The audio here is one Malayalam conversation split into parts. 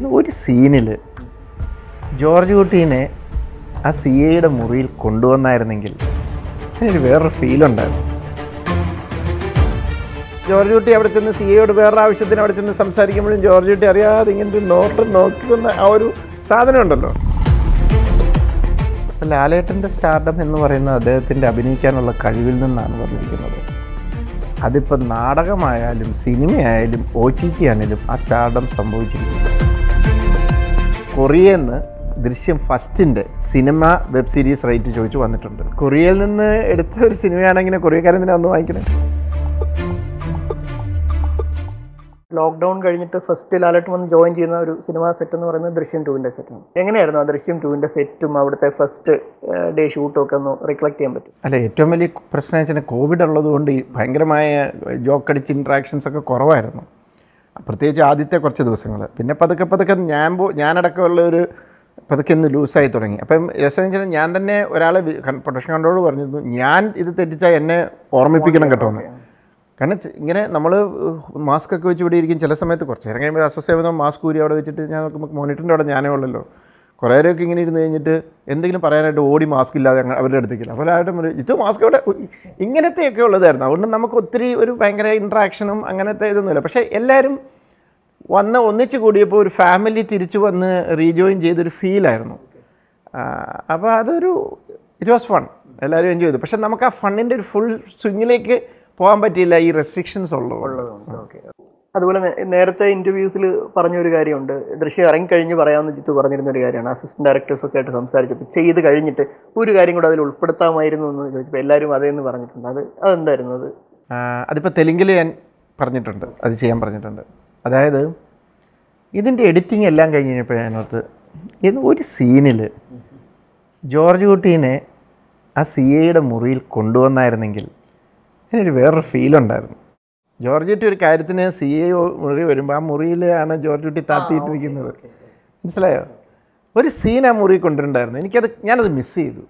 ഒരു സീനിൽ ജോർജ് കുട്ടീനെ ആ സി എയുടെ മുറിയിൽ കൊണ്ടുവന്നായിരുന്നെങ്കിൽ അതിനൊരു വേറൊരു ഫീലുണ്ടായിരുന്നു ജോർജ് കുട്ടി അവിടെ ചെന്ന് സി എയോട് വേറൊരു ആവശ്യത്തിന് അവിടെ ചെന്ന് സംസാരിക്കുമ്പോഴും ജോർജ് കുട്ടി അറിയാതെ ഇങ്ങനെ നോട്ട് നോക്കുന്ന ആ ഒരു സാധനം ഉണ്ടല്ലോ അപ്പോൾ ലാലേട്ടൻ്റെ സ്റ്റാർഡം എന്ന് പറയുന്നത് അദ്ദേഹത്തിൻ്റെ അഭിനയിക്കാനുള്ള കഴിവിൽ നിന്നാണ് വന്നിരിക്കുന്നത് അതിപ്പോൾ നാടകമായാലും സിനിമയായാലും ഒ ടി ടി ആണെങ്കിലും ആ സ്റ്റാർഡം സംഭവിച്ചിരിക്കുന്നു കൊറിയന്ന് ദൃശ്യം ഫസ്റ്റിൻ്റെ സിനിമ വെബ് സീരീസ് റേറ്റ് ചോദിച്ചു വന്നിട്ടുണ്ട് കൊറിയയിൽ നിന്ന് എടുത്ത ഒരു സിനിമയാണെങ്കിൽ കൊറിയക്കാരെന്തിനാ ഒന്ന് വാങ്ങിക്കണേ ലോക്ക്ഡൗൺ കഴിഞ്ഞിട്ട് ഫസ്റ്റ് ലാലട്ട് വന്ന് ജോയിൻ ചെയ്യുന്ന ഒരു സിനിമ സെറ്റ് എന്ന് പറയുന്നത് ദൃശ്യം ടൂവിൻ്റെ സെറ്റാണ് എങ്ങനെയായിരുന്നു ആ ദൃശ്യം ടൂവിൻ്റെ സെറ്റും അവിടുത്തെ ഫസ്റ്റ് ഡേ ഷൂട്ടും ഒക്കെ ഒന്ന് റിക്ലക്ട് ചെയ്യാൻ പറ്റും അല്ല ഏറ്റവും വലിയ പ്രശ്നം വെച്ചാൽ കോവിഡ് ഉള്ളതുകൊണ്ട് ഈ ഭയങ്കരമായ ജോക്കടിച്ച് ഇൻട്രാക്ഷൻസ് ഒക്കെ കുറവായിരുന്നു പ്രത്യേകിച്ച് ആദ്യത്തെ കുറച്ച് ദിവസങ്ങൾ പിന്നെ പതുക്കെ പതുക്കെ ഞാൻ പോ ഞാനടക്കമുള്ള ഒരു പതുക്കെ ഒന്ന് ലൂസായി തുടങ്ങി അപ്പം രസം വെച്ചാൽ ഞാൻ തന്നെ ഒരാളെ പ്രൊഡക്ഷൻ കൺട്രോളോട് പറഞ്ഞിരുന്നു ഞാൻ ഇത് തെറ്റിച്ചാൽ എന്നെ ഓർമ്മിപ്പിക്കണം കേട്ടോ എന്ന് കാരണം ചെ- ഇങ്ങനെ നമ്മൾ മാസ്ക് ഒക്കെ വെച്ച് ഇവിടെ ഇരിക്കും ചില സമയത്ത് കുറച്ച് നേരം കഴിയുമ്പോൾ അസ്വസ്ഥ മാസ്ക് ഊരി അവിടെ വെച്ചിട്ട് ഞാൻ നോക്കുമ്പോൾ മോണിറ്ററിൻ്റെ അവിടെ ഞാനേ ഉള്ളല്ലോ കുറേ നേരമൊക്കെ ഇങ്ങനെ ഇരുന്ന് കഴിഞ്ഞിട്ട് എന്തെങ്കിലും പറയാനായിട്ട് ഓടി മാസ്ക് ഇല്ലാതെ അങ്ങ് അവരുടെ അടുത്തേക്കില്ല അപ്പോൾ ആരുടെ മുന്നിൽ ഇത് മാസ്ക് ഇവിടെ ഉയ്, ഇങ്ങനത്തെയൊക്കെ ഉള്ളതായിരുന്നു അതുകൊണ്ട് നമുക്ക് ഒത്തിരി ഒരു ഭയങ്കര ഇൻട്രാക്ഷനും അങ്ങനത്തെ ഇതൊന്നുമില്ല പക്ഷേ എല്ലാവരും വന്ന് ഒന്നിച്ച് കൂടിയപ്പോൾ ഒരു ഫാമിലി തിരിച്ചു വന്ന് റീജോയിൻ ചെയ്തൊരു ഫീലായിരുന്നു അപ്പോൾ അതൊരു ഇറ്റ് വാസ് ഫൺ എല്ലാവരും എൻജോയ് ചെയ്തു പക്ഷേ നമുക്ക് ആ ഫണ്ണിൻ്റെ ഒരു ഫുൾ സ്വിങ്ങിലേക്ക് പോകാൻ പറ്റിയില്ല ഈ റെസ്ട്രിക്ഷൻസ് ഉള്ളത് ഓക്കെ അതുപോലെ നേ- നേരത്തെ ഇന്റർവ്യൂസിൽ പറഞ്ഞ ഒരു കാര്യമുണ്ട് ദൃശ്യം ഇറങ്ങിക്കഴിഞ്ഞ് പറയാമെന്ന് ജിത്തു പറഞ്ഞിരുന്ന ഒരു കാര്യമാണ് അസിസ്റ്റന്റ് ഡയറക്ടേഴ്സ് ഒക്കെ ആയിട്ട് സംസാരിച്ചപ്പോൾ ചെയ്ത് കഴിഞ്ഞിട്ട് ഒരു കാര്യം കൂടെ അതിൽ ഉൾപ്പെടുത്താമായിരുന്നു എന്ന് ചോദിച്ചപ്പോൾ എല്ലാവരും അതേന്ന് പറഞ്ഞിട്ടുണ്ട് അത് അതെന്തായിരുന്നു അത് ആ, അതിപ്പോൾ തെലുങ്കിൽ ഞാൻ പറഞ്ഞിട്ടുണ്ട് അത് ചെയ്യാൻ പറഞ്ഞിട്ടുണ്ട് അതായത് ഇതിൻ്റെ എഡിറ്റിംഗ് എല്ലാം കഴിഞ്ഞ് കഴിഞ്ഞപ്പോൾ ഞാനോർത്ത് ഇത് ഒരു സീനിൽ ജോർജ് കുട്ടീനെ ആ സി എയുടെ മുറിയിൽ കൊണ്ടുവന്നായിരുന്നെങ്കിൽ അതിനൊരു വേറൊരു ഫീലുണ്ടായിരുന്നു ജോർജ് കുട്ടി ഒരു കാര്യത്തിന് സി എ മുറി വരുമ്പോൾ ആ മുറിയിലാണ് ജോർജ് കുട്ടി താത്തിയിട്ടിരിക്കുന്നത് മനസ്സിലായോ ഒരു സീൻ ആ മുറി കൊണ്ടുവരണ്ടായിരുന്നു എനിക്കത് ഞാനത് മിസ് ചെയ്തു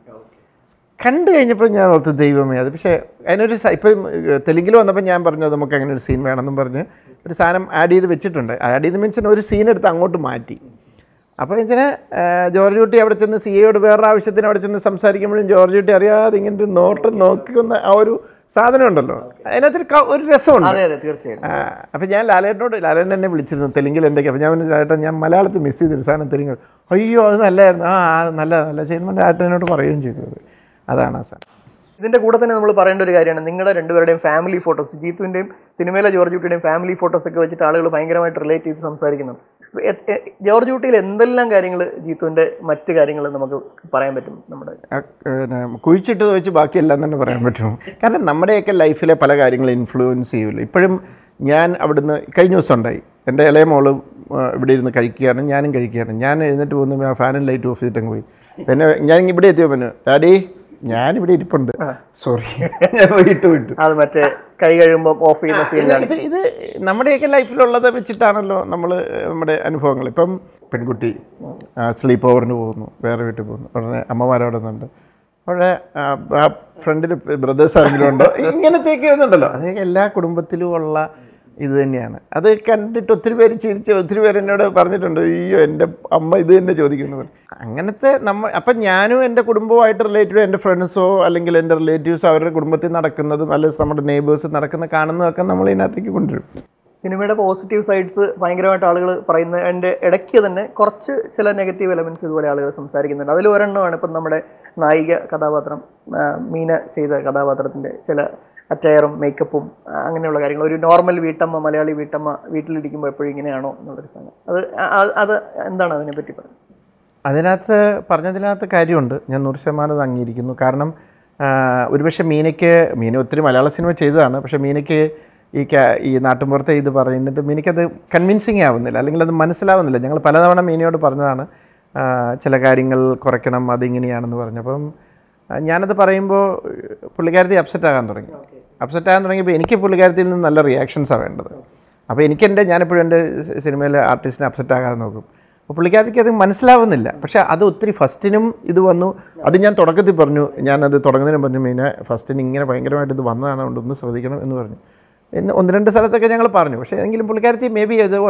കണ്ടു കഴിഞ്ഞപ്പോൾ ഞാൻ ഓർത്തു ദൈവമേ അത് പക്ഷേ അതിനൊരു സ- ഇപ്പം ഏഹ്, തെലുങ്കിൽ വന്നപ്പോൾ ഞാൻ പറഞ്ഞു അത് നമുക്ക് അങ്ങനെ ഒരു സീൻ വേണമെന്നും പറഞ്ഞ് ഒരു സാധനം ആഡ് ചെയ്ത് വെച്ചിട്ടുണ്ട് ആഡ് ചെയ്ത് മീൻസ് ഒരു സീൻ എടുത്ത് അങ്ങോട്ട് മാറ്റി അപ്പോൾ വെച്ചാൽ ജോർജ് കുട്ടി അവിടെ ചെന്ന് സി എയോട് വേറൊരു ആവശ്യത്തിന് അവിടെ ചെന്ന് സംസാരിക്കുമ്പോഴും ജോർജ് കുട്ടി അറിയാതെ ഇങ്ങനെ ഒരു നോട്ട് നോക്കുന്ന ആ ഒരു സാധനം ഉണ്ടല്ലോ അതിനകത്തൊരു ക- ഒരു രസമുണ്ട് അതെ അതെ തീർച്ചയായും അപ്പം ഞാൻ ലാലേട്ടനോട് ലാലേട്ടൻ എന്നെ വിളിച്ചിരുന്നു തെലുങ്കിൽ എന്തൊക്കെയാണ് അപ്പോൾ ഞാൻ പറഞ്ഞു ലാലേട്ടൻ ഞാൻ മലയാളത്തിൽ മിസ് ചെയ്തൊരു സാധനം തെലുങ്ക് അയ്യോ അത് നല്ലതായിരുന്നു ആ ആ, നല്ല നല്ല ചെയ്യുമ്പോൾ ലാലേട്ടനോട് പറയുകയും ചെയ്തു അത് അതാണ് ആ സാധനം ഇതിന്റെ കൂടെ തന്നെ നമ്മൾ പറയേണ്ട ഒരു കാര്യമാണ് നിങ്ങളുടെ രണ്ടുപേരുടെയും ഫാമിലി ഫോട്ടോസ് ജീത്തുവിന്റെയും സിനിമയിലെ ജോർജ് കുട്ടിയുടെയും ഫാമിലി ഫോട്ടോസ് ഒക്കെ വെച്ചിട്ട് ആളുകൾ ഭയങ്കരമായിട്ട് റിലേറ്റ് ചെയ്ത് സംസാരിക്കുന്നു എ- എ- ജോർജ് കുട്ടിയിൽ എന്തെല്ലാം കാര്യങ്ങൾ ജീത്തുവിന്റെ മറ്റു കാര്യങ്ങൾ നമുക്ക് പറയാൻ പറ്റും നമ്മുടെ ആ, പിന്നെ കുഴിച്ചിട്ട് ചോദിച്ച് ബാക്കിയെല്ലാം തന്നെ പറയാൻ പറ്റും കാരണം നമ്മുടെയൊക്കെ ലൈഫിലെ പല കാര്യങ്ങളും ഇൻഫ്ലുവൻസ് ചെയ്യില്ല ഇപ്പോഴും ഞാൻ അവിടുന്ന് കഴിഞ്ഞ ദിവസം ഉണ്ടായി എൻ്റെ ഇളയ മോള് ആ, ഇവിടെ ഇരുന്ന് കഴിക്കുകയാണ് ഞാനും കഴിക്കുകയാണ് ഞാൻ എഴുന്നേറ്റ് പോകുന്ന ആ ഫാനും ലൈറ്റ് ഓഫ് ചെയ്തിട്ടങ്ങ് പോയി പിന്നെ ഞാൻ ഇവിടെ എത്തിയോ പിന്നെ ഡാഡി ഞാനിവിടെ ഇരിപ്പുണ്ട് സോറി ഞാൻ വിട്ടു വിട്ടു അത് മറ്റേ കൈ കഴിയുമ്പോൾ ഓഫ് ചെയ്യുന്ന സീനിലാണ് ഇത് ഇത് നമ്മുടെയൊക്കെ ലൈഫിലുള്ളത് വെച്ചിട്ടാണല്ലോ നമ്മൾ നമ്മുടെ അനുഭവങ്ങൾ ഇപ്പം പെൺകുട്ടി സ്ലീപ്പ് ഓവറിന് പോകുന്നു വേറെ വീട്ടിൽ പോകുന്നു ഉടനെ അമ്മമാരവിടെ നിന്നുണ്ട് അവിടെ ആ, ആ ഫ്രണ്ടിൽ ബ്രദേഴ്സ് ആരെങ്കിലും ഉണ്ടോ ഇങ്ങനത്തെയൊക്കെ ഒന്നുണ്ടല്ലോ അതൊക്കെ എല്ലാ കുടുംബത്തിലും ഉള്ള ഇത് തന്നെയാണ് അത് കണ്ടിട്ട് ഒത്തിരി പേര് ചിരിച്ച് ഒത്തിരി പേര് എന്നോട് പറഞ്ഞിട്ടുണ്ട് അയ്യോ എൻ്റെ അമ്മ ഇത് തന്നെ ചോദിക്കുന്നു പറഞ്ഞു. അങ്ങനത്തെ നമ്മൾ അപ്പം ഞാനും എൻ്റെ കുടുംബവുമായിട്ട് റിലേറ്റഡ് എൻ്റെ ഫ്രണ്ട്സോ അല്ലെങ്കിൽ എൻ്റെ റിലേറ്റീവ്സോ അവരുടെ കുടുംബത്തിൽ നടക്കുന്നതും അല്ലെങ്കിൽ നമ്മുടെ നെയ്ബേഴ്സ് നടക്കുന്ന കാണുന്നതൊക്കെ നമ്മൾ ഇതിനകത്തേക്ക് കൊണ്ടുവരും സിനിമയുടെ പോസിറ്റീവ് സൈഡ്സ് ഭയങ്കരമായിട്ട് ആളുകൾ പറയുന്നതിൻ്റെ ഇടയ്ക്ക് തന്നെ കുറച്ച് ചില നെഗറ്റീവ് എലമെന്റ്സ് ഇതുപോലെ ആളുകൾ സംസാരിക്കുന്നുണ്ട് അതിൽ ഒരെണ്ണമാണ് ഇപ്പം നമ്മുടെ നായിക കഥാപാത്രം ആ, മീന ചെയ്ത കഥാപാത്രത്തിൻ്റെ ചില അറ്റയറും മേക്കപ്പും ആ, അങ്ങനെയുള്ള കാര്യങ്ങൾ ഒരു നോർമൽ വീട്ടമ്മ മലയാളി വീട്ടമ്മ വീട്ടിലിരിക്കുമ്പോൾ എപ്പോഴും ഇങ്ങനെയാണോ എന്നുള്ളൊരു സാധനം അത് ആ- അത് എന്താണ് അതിനെപ്പറ്റി പറയുന്നത് അതിനകത്ത് പറഞ്ഞതിനകത്ത് കാര്യമുണ്ട് ഞാൻ നൂറ് ശതമാനം അത് അംഗീകരിക്കുന്നു കാരണം ആ, ഒരുപക്ഷെ മീനയ്ക്ക് മീന ഒത്തിരി മലയാള സിനിമ ചെയ്തതാണ് പക്ഷേ മീനയ്ക്ക് ഈ ക്യാ ഈ നാട്ടുമ്പുറത്തെ ഇത് പറയുന്നിട്ട് മീനയ്ക്കത് കൺവിൻസിങ് ആവുന്നില്ല അല്ലെങ്കിൽ അത് മനസ്സിലാവുന്നില്ല ഞങ്ങൾ പലതവണ മീനയോട് പറഞ്ഞതാണ് ആ, ചില കാര്യങ്ങൾ കുറയ്ക്കണം അതിങ്ങനെയാണെന്ന് പറഞ്ഞപ്പം ആ, ഞാനത് പറയുമ്പോൾ പുള്ളിക്കാരത്തി അപ്സെറ്റ് ആകാൻ തുടങ്ങി അപ്സെറ്റ് ആകാൻ തുടങ്ങിയപ്പോൾ എനിക്ക് പുള്ളിക്കാരത്തിൽ നിന്ന് നല്ല റിയാക്ഷൻസാണ് വേണ്ടത് അപ്പോൾ എനിക്കെൻ്റെ ഞാനെപ്പോഴും എൻ്റെ സിനിമയിലെ ആർട്ടിസ്റ്റിനെ അപ്സെറ്റ് ആകാതെ നോക്കും അപ്പോൾ പുള്ളിക്കാരത്തിക്ക് അത് മനസ്സിലാവുന്നില്ല പക്ഷേ അത് ഒത്തിരി ഫസ്റ്റിനും ഇത് വന്നു അത് ഞാൻ തുടക്കത്തിൽ പറഞ്ഞു ഞാനത് തുടങ്ങുന്നതിന് പറഞ്ഞു മീനെ ഫസ്റ്റിന് ഇങ്ങനെ ഭയങ്കരമായിട്ട് ഇത് വന്നതാണ് അതുകൊണ്ട് ഒന്ന് ശ്രദ്ധിക്കണം എന്ന് പറഞ്ഞു എന്ന് ഒന്ന് രണ്ട് സ്ഥലത്തൊക്കെ ഞങ്ങൾ പറഞ്ഞു പക്ഷേ എങ്കിലും പുള്ളിക്കാരത്തി മേ ബി അത് ഓരോ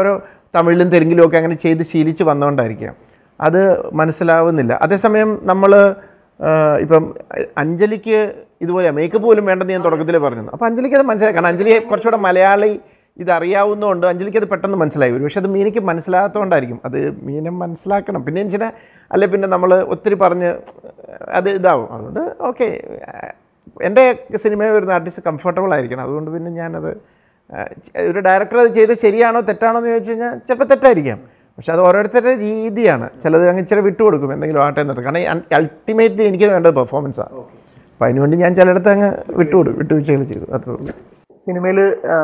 തമിഴിലും തെലുങ്കിലും ഒക്കെ അങ്ങനെ ചെയ്ത് ശീലിച്ച് വന്നുകൊണ്ടായിരിക്കാം അത് മനസ്സിലാവുന്നില്ല അതേസമയം നമ്മൾ ഇപ്പം അഞ്ജലിക്ക് ഇതുപോലെ മേക്കപ്പ് പോലും വേണ്ടെന്ന് ഞാൻ തുടക്കത്തിൽ പറഞ്ഞു അപ്പോൾ അഞ്ജലിക്ക് അത് മനസ്സിലായി കാരണം അഞ്ജലി കുറച്ചുകൂടെ മലയാളി ഇതറിയാവുന്നതുകൊണ്ട് അഞ്ജലിക്ക് അത് പെട്ടെന്ന് മനസ്സിലായി ഒരു പക്ഷേ അത് മീനയ്ക്ക് മനസ്സിലാകാത്തതുകൊണ്ടായിരിക്കും അത് മീനെ മനസ്സിലാക്കണം പിന്നെ വെച്ചാൽ അല്ലെ പിന്നെ നമ്മൾ ഒത്തിരി പറഞ്ഞ് അത് ഇതാവും അതുകൊണ്ട് ഓക്കെ എൻ്റെ സിനിമയിൽ വരുന്ന ആർട്ടിസ്റ്റ് കംഫർട്ടബിൾ ആയിരിക്കണം അതുകൊണ്ട് പിന്നെ ഞാനത് ആ, ഒരു ഡയറക്ടർ അത് ചെയ്ത് ശരിയാണോ തെറ്റാണോ എന്ന് ചോദിച്ചു കഴിഞ്ഞാൽ ചിലപ്പോൾ തെറ്റായിരിക്കാം പക്ഷെ അത് ഓരോരുത്തരുടെ രീതിയാണ് ചിലത് അങ്ങ് ഇച്ചിരി വിട്ടുകൊടുക്കും എന്തെങ്കിലും ആട്ടെ എന്നത് കാരണം അൾട്ടിമേറ്റ്ലി എനിക്ക് വേണ്ടത് പെർഫോമൻസാണ് അപ്പോൾ അതിനുവേണ്ടി ഞാൻ ചിലയിടത്ത് അങ്ങ് വിട്ടുകൊടുക്കും വിട്ടുവീഴ്ചകൾ ചെയ്തു അത്രേ ഉള്ളൂ സിനിമയിൽ